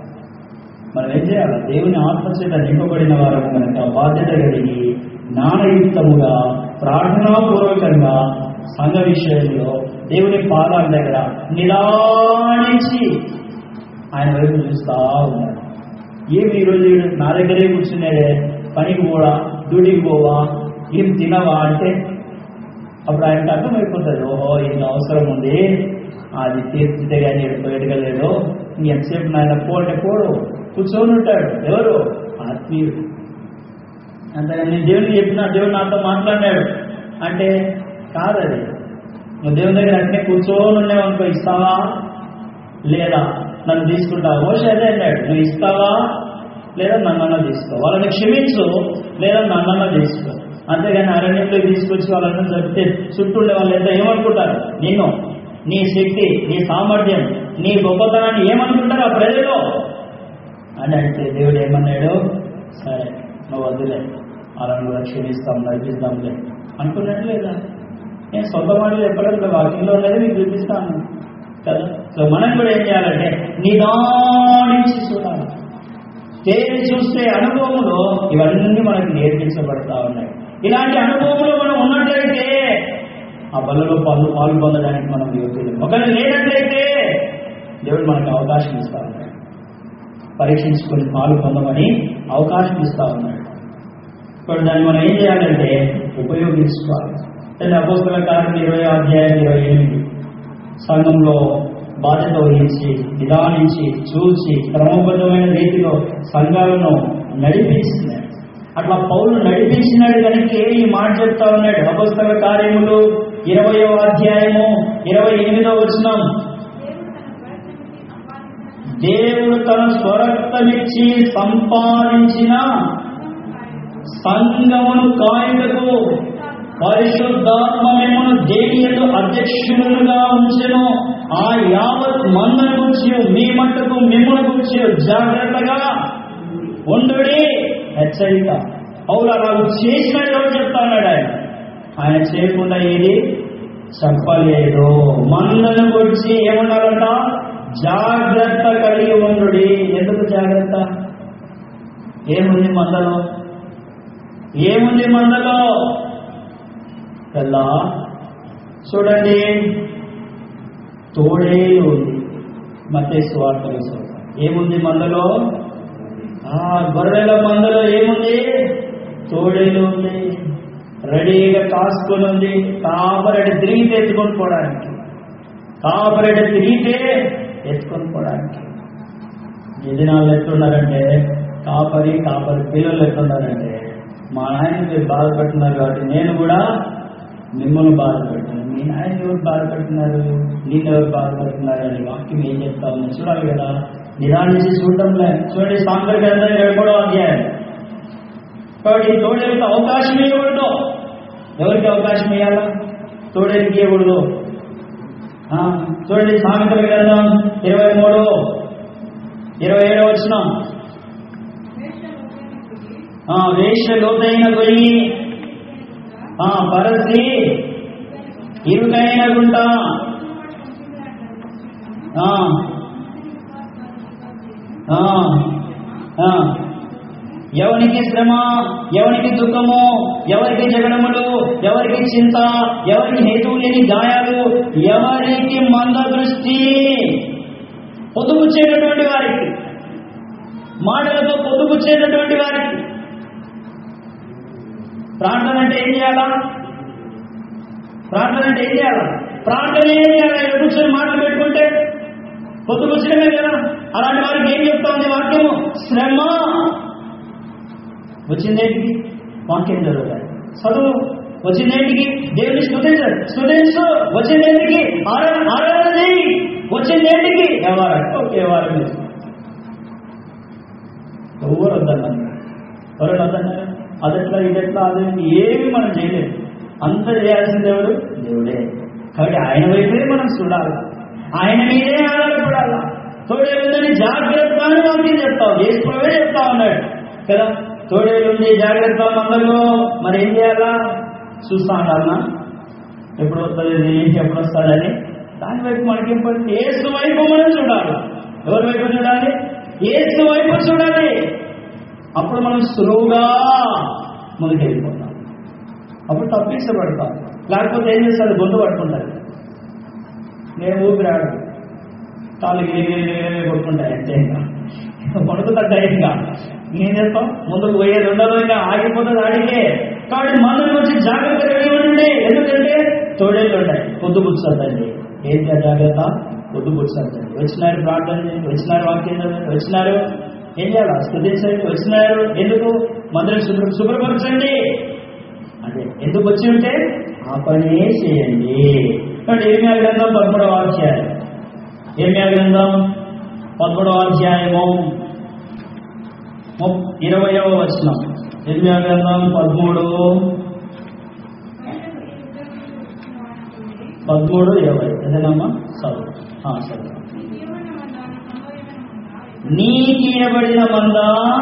మనం ఏం చేయాలి దేవుని ఆత్మచేత నింపబడిన వారు కనుక బాధ్యత కలిగి జ్ఞానయుక్తముగా ప్రార్థనాపూర్వకంగా సంఘ విషయంలో దేవుని పాదాల దగ్గర నిదానించి ఆయన వైపు చూస్తా ఉన్నాడు ఏమి ఈరోజు వీడు నా దగ్గరే కూర్చున్నాడే పనికి పోవా డ్యూటీకి పోవా ఏం తినవా అంటే అప్పుడు ఆయనకు అర్థమైపోతుంది ఓహో ఇంత అవసరం ఉంది అది తీర్చితే కానీ పోయేటగలేదు ఎంతసేపు నాయన పోటే పోడు కూర్చొని ఉంటాడు ఎవరు ఆత్మీయుడు అంతేగాని నేను దేవుడికి చెప్పిన దేవుడు నాతో మాట్లాడాడు అంటే కాదది నువ్వు దేవుని దగ్గర అట్నే కూర్చొని ఉన్నావు అనుకో ఇస్తావా లేదా నన్ను తీసుకుంటావా మోష అదే అన్నాడు నువ్వు ఇస్తావా లేదా నన్నన్నా తీసుకో వాళ్ళని క్షమించు లేదా నన్నన్నా తీసుకో అంతేగాని అరణ్యంలో తీసుకొచ్చి వాళ్ళని చెప్తే చుట్టూ ఉండే వాళ్ళు ఎంత ఏమనుకుంటారు నిన్ను నీ శక్తి నీ సామర్థ్యం నీ గొప్పతనాన్ని ఏమనుకుంటారు ఆ ప్రజలు అని అంటే దేవుడు ఏమన్నాడు సరే నువ్వు వద్దులే వాళ్ళని కూడా క్షమిస్తాం నడిపిస్తాంలే అనుకున్నాడు లేదా నేను సొంత మాటలు ఎప్పుడంటే వాక్యంలో ఉన్నది మీకు చూపిస్తాను కదా సో మనం కూడా ఏం చేయాలంటే నిదానించి చూడాలి తేలి చూస్తే అనుభవంలో ఇవన్నీ మనకి నేర్పించబడతా ఉన్నాయి ఇలాంటి అనుభవంలో మనం ఉన్నట్లయితే ఆ బలలో పాలు పాలు పొందడానికి మనం యోగ్యులు ఒకవేళ లేనట్లయితే దేవుడు మనకు అవకాశం ఇస్తా ఉన్నాడు పరీక్షించుకొని పాలు పొందమని అవకాశం ఇస్తా ఉన్నాడు ఇప్పుడు దాన్ని మనం ఏం చేయాలంటే ఉపయోగించుకోవాలి అంటే అపోస్తల కార్యం ఇరవై అధ్యాయం ఇరవై ఎనిమిది సంఘంలో బాధ్యత వహించి నిదానించి చూసి క్రమబద్ధమైన రీతిలో సంఘాలను నడిపిస్తున్నాడు అట్లా పౌలు నడిపించినాడు కనుక ఈ మాట చెప్తా ఉన్నాడు అపస్తల కార్యములు ఇరవయో అధ్యాయము ఇరవై ఎనిమిదో వచనం దేవుడు తన స్వరక్తమిచ్చి దేవుడు తన స్వరక్తమిచ్చి సంపాదించిన సంపాదించిన సంఘమును కాయుటకు పరిశుద్ధాత్మ మిమ్మను దేనియలు అధ్యక్షులుగా ఉంచెను ఆ యావత్ మందను గురించి మీ మట్టుకు మిమ్మల్ని గురించి జాగ్రత్తగా ఉండుడి హెచ్చరిక పౌలు అలా చేసినట్టు ఎవరు చెప్తా ఉన్నాడు ఆయన ఆయన చేయకుండా ఏది చెప్పలేదు మందను గురించి ఏమన్నారంట జాగ్రత్త కలిగి ఉండుడి ఎందుకు జాగ్రత్త ఏముంది మందలో ఏముంది మందలో కదా చూడండి తోడేలు ఉంది మతే స్వార్థలు ఏముంది మందలో ఆ గొర్రెల మందలో ఏముంది తోడేలు ఉంది రెడీగా కాసుకొని ఉంది కాపరెడ్డి తిరిగితే ఎత్తుకొని పోవడానికి కాపరెడ్డి తిరిగితే ఎత్తుకొని పోవడానికి ఈ దినాలు ఎట్లున్నారంటే కాపరి కాపరి పిల్లలు ఎట్లున్నారంటే మా నాయన మీరు బాధపడుతున్నారు కాబట్టి నేను కూడా మిమ్మల్ని బాధపడుతున్నాను మీ నాయన ఎవరు బాధపడుతున్నారు నేను ఎవరు బాధపడుతున్నారు అని వాక్యం ఏం చెప్తా ఉంది చూడాలి కదా నిదానించి చూడటంలే చూడండి సాంగర్ గ్రంథం ఏడో అధ్యాయం కాబట్టి తోడేలకు అవకాశం ఇవ్వకూడదు ఎవరికి అవకాశం ఇవ్వాలా తోడేలకి ఇవ్వకూడదు ఆ, చూడండి సామెతల గ్రంథం ఇరవై మూడు ఇరవై ఏడో వచ్చిన వేష లోతైన గొయ్యి ఆ, పరసి ఇరుకైన గుంట ఆ, ఆ, ఆ. ఎవరికి శ్రమ ఎవరికి దుఃఖము ఎవరికి జగడములు ఎవరికి చింత ఎవరికి హేతువు లేని గాయాలు ఎవరికి మంద దృష్టి పొదుపుచ్చేటటువంటి వారికి మాటలతో పొదుపుచ్చేటటువంటి వారికి ప్రార్థన అంటే ఏం చేయాలా ప్రార్థన అంటే ఏం చేయాలా ప్రార్థన ఏం చేయాలా ఇక్కడ కూర్చొని మాటలు పెట్టుకుంటే పొద్దుకొచ్చడమే కదా అలాంటి వారికి ఏం చెప్తా ఉంది వాక్యము శ్రమ వచ్చిందేంటికి వాక్యం చదువుతాయి చదువు వచ్చిందేంటికి దేవుని స్థుతించు స్థుతించు వచ్చిందేంటికి ఆరాధన ఆరాధన చేయి వచ్చిందేంటికి వ్యవహారం ఓకే వ్యవహారం చేసుకో. ఎవరు వద్దన్నారు ఎవరు వద్దన్నారు అదెట్లా ఇదెట్లా అది ఏమి మనం చేయలేదు అంత చేయాల్సింది ఎవరు దేవుడే కాబట్టి ఆయన వైపే మనం చూడాలి ఆయన మీదే ఆధారపడాలా తోడేలుందని జాగ్రత్త అని వాక్యం చెప్తావు వేసుకోవే చెప్తా ఉన్నాడు కదా తోడేలుంది జాగ్రత్త మందలో మరి ఏం చేయాలా చూస్తా ఉండాలన్నా ఎప్పుడు వస్తుంది ఇది, ఎప్పుడు వస్తుందని దాని వైపు మనకేం పడుతుంది ఏసు వైపు మనం చూడాలి ఎవరి వైపు చూడాలి ఏసు వైపు చూడాలి అప్పుడు మనం సులువుగా ముందుకెళ్ళిపోతాం అప్పుడు తప్పించబడతాం లేకపోతే ఏం చేస్తారు గొంతు పట్టుకుంటారు నేను ఊపిరాడు కాళ్ళు గిరి కొట్టుకుంటాయి అంతే ఇంకా పడుకుతా ఇంకా ఏం చేస్తాం ముందుకు పోయేది ఉండదు ఇంకా ఆగిపోతుంది ఆడికే కాబట్టి మందుల నుంచి జాగ్రత్త కలిగి ఉండండి ఎందుకంటే తోడేళ్ళు ఉంటాయి పొద్దు పుచ్చుతుందండి ఏంటి ఆ జాగ్రత్త పొద్దు పుచ్చుతుందండి వచ్చినారు ప్రార్థన చేయండి వచ్చినారు వాక్యం చదవండి వచ్చినారు ఏం చేయాలి స్థుతించండి వచ్చినారు ఎందుకు మందులు శుభ్ర శుభ్రపరచండి అదే ఎందుకు వచ్చి ఉంటే ఆ పనే చేయండి కాబట్టి ఏమి గ్రంథం పదమూడవ అధ్యాయం ఏమి గ్రంథం పదమూడవ అధ్యాయము ముప్- ఇరవయవ వచనం ఎనిమిది గ్రంథం పదమూడు పదమూడు ఇరవై అదేనమ్మా చదువు ఆ, చదువు నీకు ఇవ్వబడిన మంద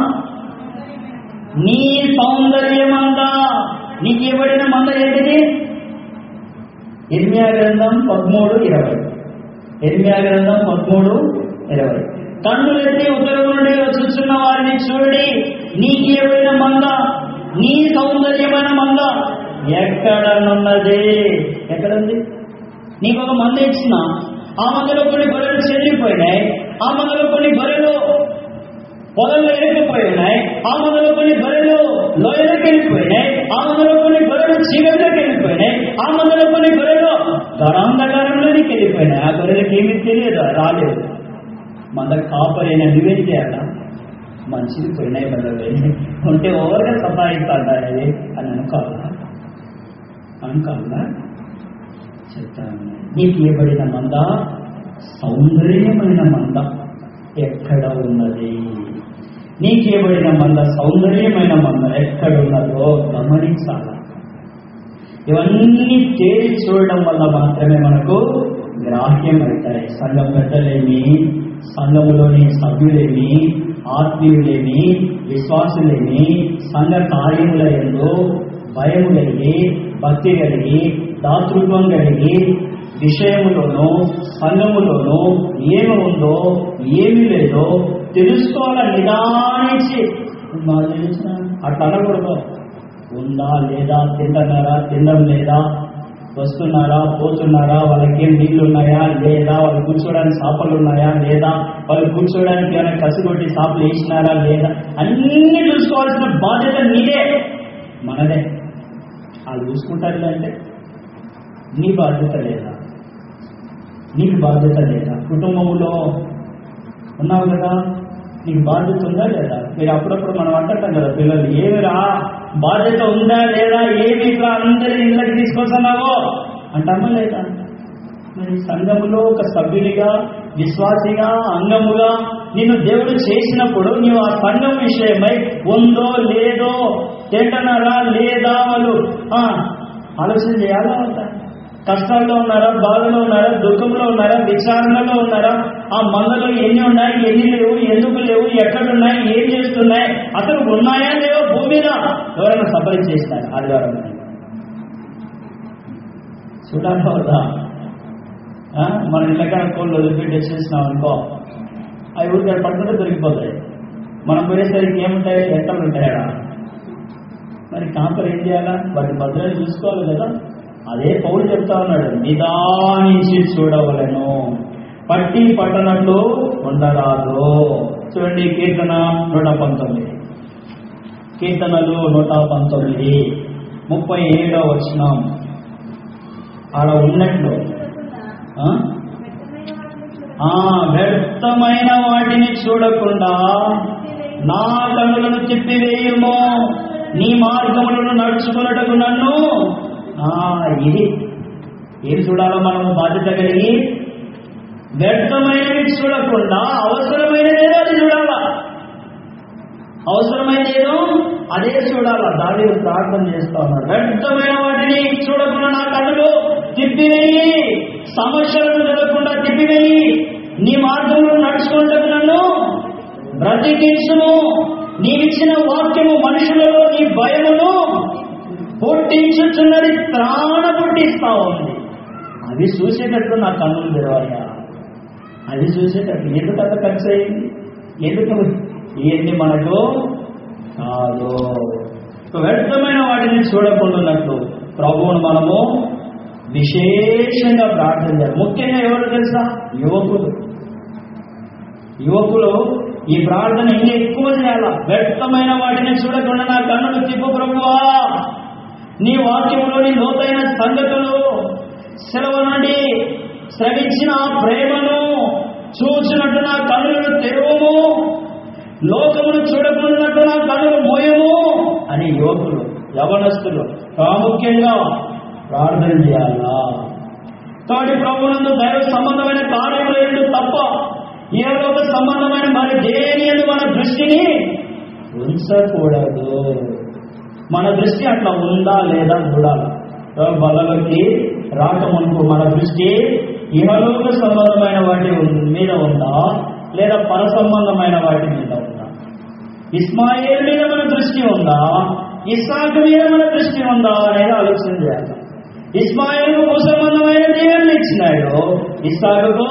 నీ సౌందర్యమంద నీకు ఇవ్వబడిన మంద ఏంటిది ఇర్మియా గ్రంథం పదమూడు ఇరవై ఇర్మియా గ్రంథం పదమూడు ఇరవై కన్నులెత్తి ఉత్తరం నుండి వచ్చుచున్న వారిని చూడి నీకు ఇవ్వబడిన మంద నీ సౌందర్యమైన మంద ఎక్కడనున్నది ఎక్కడుంది నీకు ఒక మంద ఇచ్చిన ఆ మందలో కొన్ని గొర్రెలు చెదిరిపోయినాయి ఆ మందలో కొన్ని గొర్రెలు పొలంలో ఇరుక్కుపోయి ఉన్నాయి ఆ మందలో కొన్ని గొర్రెలు లోయలోకి వెళ్ళిపోయినాయి ఆ మందలో కొన్ని గొర్రెలు చీకటిలోకి వెళ్ళిపోయినాయి ఆ మందలో కొన్ని గొర్రెలు గరాంధకారంలోనికి వెళ్ళిపోయినాయి ఆ గొర్రెలకి ఏమీ తెలియదు రాలేదు మంద కాపరైన నువ్వేం చేయాలా మంచిది పోయినాయి బదలే ఉంటే ఓవర్గా సతాయిస్తాడా అది అని అనుకోవాలా అనుకోవాలా చెప్తాను నీకు ఇవ్వబడిన మంద సౌందర్యమైన మంద ఎక్కడ ఉన్నది నీకు ఇవ్వబడిన మంద సౌందర్యమైన మంద ఎక్కడ ఉన్నదో గమనించాల ఇవన్నీ తేలి చూడడం వల్ల మాత్రమే మనకు గ్రాహ్యం అవుతాయి సంఘం పెద్దలేమి సంఘములోని సభ్యులేమి ఆత్మీయులేమి విశ్వాసులేమి సంఘ కార్యముల ఎందు భయము కలిగి భక్తి కలిగి దాతృత్వం కలిగి విషయములోనూ సంఘములోనూ ఏమి ఉందో ఏమి లేదో తెలుసుకోవాలని నిదానించి మాకు తెలిసిన అట్లా అనకూడదు ఉందా లేదా తింటున్నారా తినడం లేదా వస్తున్నారా పోతున్నారా వాళ్ళకి ఏం నీళ్లు ఉన్నాయా లేదా వాళ్ళు కూర్చోడానికి సాపలు ఉన్నాయా లేదా వాళ్ళు కూర్చోడానికి ఏమైనా కసిగొట్టి సాపలు వేసినారా లేదా అన్నీ చూసుకోవాల్సిన బాధ్యత నీదే మనదే వాళ్ళు చూసుకుంటారు అంటే నీ బాధ్యత లేదా నీకు బాధ్యత లేదా కుటుంబంలో ఉన్నావు కదా నీకు బాధ్యత ఉందా లేదా మీరు అప్పుడప్పుడు మనం అంటుంటాం కదా పిల్లలు ఏమిరా బాధ్యత ఉందా లేదా ఏమి ఇట్లా అందరి ఇళ్ళకి తీసుకొస్తున్నావో అంటామా లేదా మరి సంఘములో ఒక సభ్యునిగా విశ్వాసిగా అంగముగా నిన్ను దేవుడు చేసినప్పుడు నీవు ఆ సంఘం విషయమై ఉందో లేదో తింటున్నారా లేదా వాళ్ళు ఆ, ఆలోచన చేయాలా వద్దా కష్టాల్లో ఉన్నారా బాధలో ఉన్నారా దుఃఖంలో ఉన్నారా విచారణలో ఉన్నారా ఆ మందలో ఎన్ని ఉన్నాయి ఎన్ని లేవు ఎందుకు లేవు ఎక్కడున్నాయి ఏం చేస్తున్నాయి అసలు ఉన్నాయా లేవో భూమి మీద ఎవరైనా సఫలం చేస్తారు ఆదివారం నాడు. చూడాలా వద్దా ఆ, మన ఇళ్ళకాడ కోళ్ళు వదిలిపెట్టి వచ్చేసినాం అనుకో అవి ఊరికే పట్టుకుంటే దొరికిపోతాయి మనం పోయేసరికి ఏముంటాయి ఎక్కలు ఉంటాయా మరి కాంపర్ ఏం చేయాలా వాటి భద్రత చూసుకోవాలి కదా అదే పౌరు చెప్తా ఉన్నాడు నిదానించి చూడవలను పట్టి పట్టనట్లు ఉండరాదు చూడండి కీర్తన నూట పంతొమ్మిది కీర్తనలు నూట పంతొమ్మిది ముప్పై ఏడో వచ్చినాం ఆడ ఉన్నట్లు ఆ? ఆ వ్యర్థమైన వాటిని చూడకుండా నా కనులను తిప్పివేయుము నీ మార్గములను నడుచుకున్నటకు నన్ను ఆ ఇది ఏం చూడాలో మనము బాధ్యత కలిగి వ్యర్థమైనవి చూడకుండా అవసరమైనదేదో అది చూడాలా అవసరమైనదేదో అదే చూడాలా దాని ప్రార్థన చేస్తా ఉన్నారు వ్యర్థమైన వాటిని చూడకుండా నా కళ్ళు తిప్పివేయి సమస్యలను జరగకుండా తిప్పివేయి నీ మార్గంలో నడుచుకుంటకు నన్ను బ్రతికించును నీవిచ్చిన వాక్యము మనుషులలో నీ భయమును పుట్టించుచున్నది త్రాణ పుట్టిస్తా ఉంది అవి చూసేటట్లు నా కన్నులు తెరవాలిగా అది చూసేటట్లు ఎందుకు అంత ఖర్చు అయింది ఎందుకు ఇవన్నీ మనకు కాదు వ్యర్థమైన వాటిని చూడకుండాన్నట్లు ప్రభువును మనము విశేషంగా ప్రార్థన చేయాలి ముఖ్యంగా ఎవరు తెలుసా యువకులు యువకులు ఈ ప్రార్థన ఇంకా ఎక్కువ చేయాల వ్యర్థమైన వాటిని చూడకుండా నా కన్నులు తిప్పు ప్రభువా నీ వాక్యములోని లోతైన సంగతులు సెలవు నుండి శ్రవించిన ఆ ప్రేమను చూచినట్టు నా కన్నులను తెరువము లోకమును చూడకున్నట్టు నా కన్నులు మోయము అని యువకులు యవనస్తులు ప్రాముఖ్యంగా ప్రార్థన చేయాలా తోటి ప్రభునందు దైవ సంబంధమైన కార్యములు రెండు తప్ప ఏ లోక సంబంధమైన మరి దేని యందు మన దృష్టిని ఉంచకూడదు మన దృష్టి అట్లా ఉందా లేదా చూడాలి బలలోకి రాకమునుపు మన దృష్టి ఇహలోక సంబంధమైన వాటి మీద ఉందా లేదా పర సంబంధమైన వాటి మీద ఉందా ఇస్మాయిల్ మీద మన దృష్టి ఉందా ఇస్సాకు మీద మన దృష్టి ఉందా అనేది ఆలోచన చేయాలి ఇస్మాయిల్ భూ సంబంధమైన దేవుని ఇచ్చినాడు ఇస్సాకుకు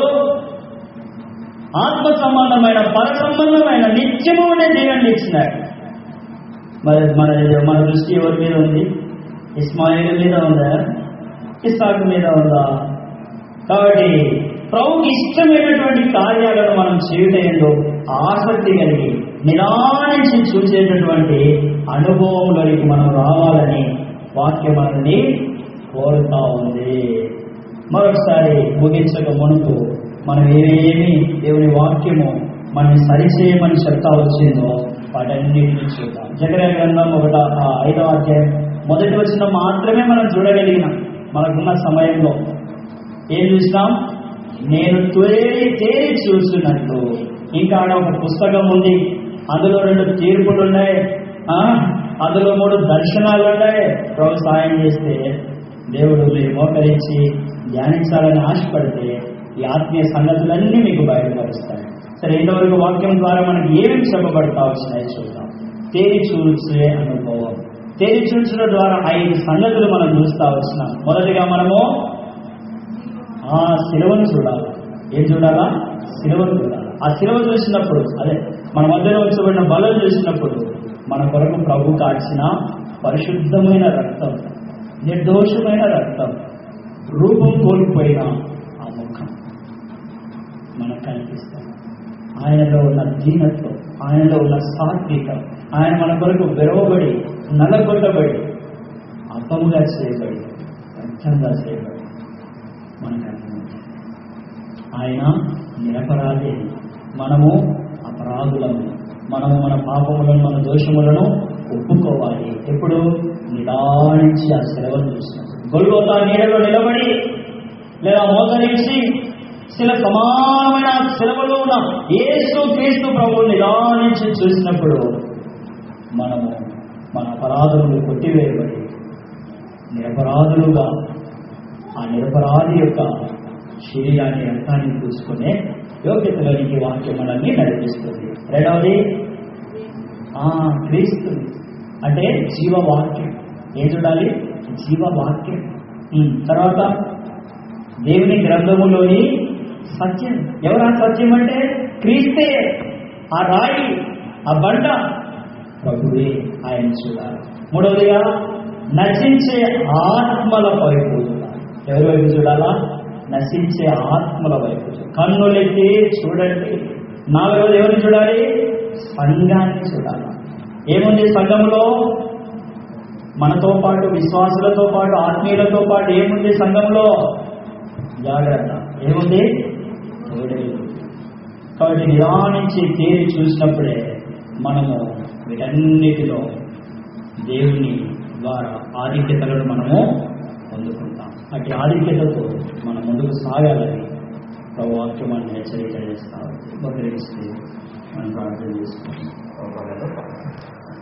ఆత్మ సంబంధమైన పర సంబంధమైన నిత్యము ఉండే దేవుని ఇచ్చినాడు మరి మన మన దృష్టి ఎవరి మీద ఉంది ఇస్మాయిల్ మీద ఉందా ఇస్సాకు మీద ఉందా కాబట్టి ప్రభుకి ఇష్టమైనటువంటి కార్యాలను మనం చేయటంలో ఆసక్తి కలిగి నిదానించి చూసేటటువంటి అనుభవంలోకి మనం రావాలని వాక్యం మనల్ని కోరుతా ఉంది మరొకసారి ముగించక మునుపు మనం ఏమేమి దేవుని వాక్యము మనని సరిచేయమని చెప్తా వచ్చిందో వాటన్నిటిని చూద్దాం జగన్ గ్రంథం ఒకట ఆ ఐదవ అధ్యాయం మొదటి వచ్చిన మాత్రమే మనం చూడగలిగిన మనకున్న సమయంలో ఏం చూసినాం నేను తేరి తేరి చూస్తున్నట్టు ఇంకా ఆడ ఒక పుస్తకం ఉంది అందులో రెండు తీర్పులు ఉన్నాయి ఆ, అందులో మూడు దర్శనాలు ఉన్నాయి ప్రభు సాయం చేస్తే దేవుడు మీరు మోకరించి ధ్యానించాలని ఆశపడితే ఈ ఆత్మీయ సంగతులన్నీ మీకు బయటపరుస్తాయి సరే ఇంతవరకు వాక్యం ద్వారా మనకి ఏమేమి చెప్పబడతా వచ్చినాయో చూద్దాం తేరి చూసే అనుభవం తేరి చూచడం ద్వారా ఐదు సంగతులు మనం చూస్తా వచ్చినాం మొదటిగా మనము ఆ శిలువను చూడాలి ఏం చూడాలా శిలువను చూడాలి ఆ శిలువ చూసినప్పుడు అదే మన మధ్యలో ఉంచబడిన బలం చూసినప్పుడు మన కొరకు ప్రభు కాల్చిన పరిశుద్ధమైన రక్తం నిర్దోషమైన రక్తం రూపం కోల్పోయిన ఆ ముఖం మనకు కనిపిస్తుంది ఆయనలో ఉన్న దీనత్వం ఆయనలో ఉన్న సాత్వికం ఆయన మన కొరకు విరవబడి నలగొట్టబడి అప్పముగా చేయబడి వ్యర్థంగా చేయబడి మనకు అర్థమవుతుంది ఆయన నిరపరాధి మనము అపరాధులము మనము మన పాపములను మన దోషములను ఒప్పుకోవాలి ఎప్పుడు నిదానించి ఆ సెలవును చూసినప్పుడు గొల్గోతా నీడలో నిలబడి లేదా మోకరించి శిల సమానమైన ఆ సెలవులో ఉన్న యేసు క్రీస్తు ప్రభువుని నిదానించి చూసినప్పుడు మనము మన అపరాధములు కొట్టివేయబడి నిరపరాధులుగా ఆ నిరపరాధి యొక్క శరీరాన్ని రక్తాన్ని చూసుకునే యోగ్యతలోనికి వాక్యం మనల్ని నడిపిస్తుంది రెండవది ఆ క్రీస్తు అంటే జీవవాక్యం ఏం చూడాలి జీవవాక్యం ఉమ్, తర్వాత దేవుని గ్రంథములోని సత్యం ఎవరా సత్యం అంటే క్రీస్తే ఆ రాయి ఆ బండ ప్రభువే ఆయన చూడాలి మూడవదిగా నశించే ఆత్మల వైపు చూడాలి ఎవరి వైపు చూడాలా నశించే ఆత్మల వైపు చూడాలి కన్నులెత్తి చూడండి నాలుగవది ఎవరిని చూడాలి సంఘాన్ని చూడాలి ఏముంది సంఘంలో మనతో పాటు విశ్వాసులతో పాటు ఆత్మీయులతో పాటు ఏముంది సంఘంలో జాగ్రత్త ఏముంది తోడేలు కాబట్టి నిదానించి తేరి చూసినప్పుడే మనము వీటన్నిటిలో దేవుని ద్వారా ఆధిక్యతలను మనము పొందుకుంటాం అటు ఆధిక్యతతో మనం ముందుకు సాగాలని ప్రభు వాక్యం మనం హెచ్చరిక చేస్తాం బహుకరిస్తే మనం ప్రార్థన చేసుకుంటాం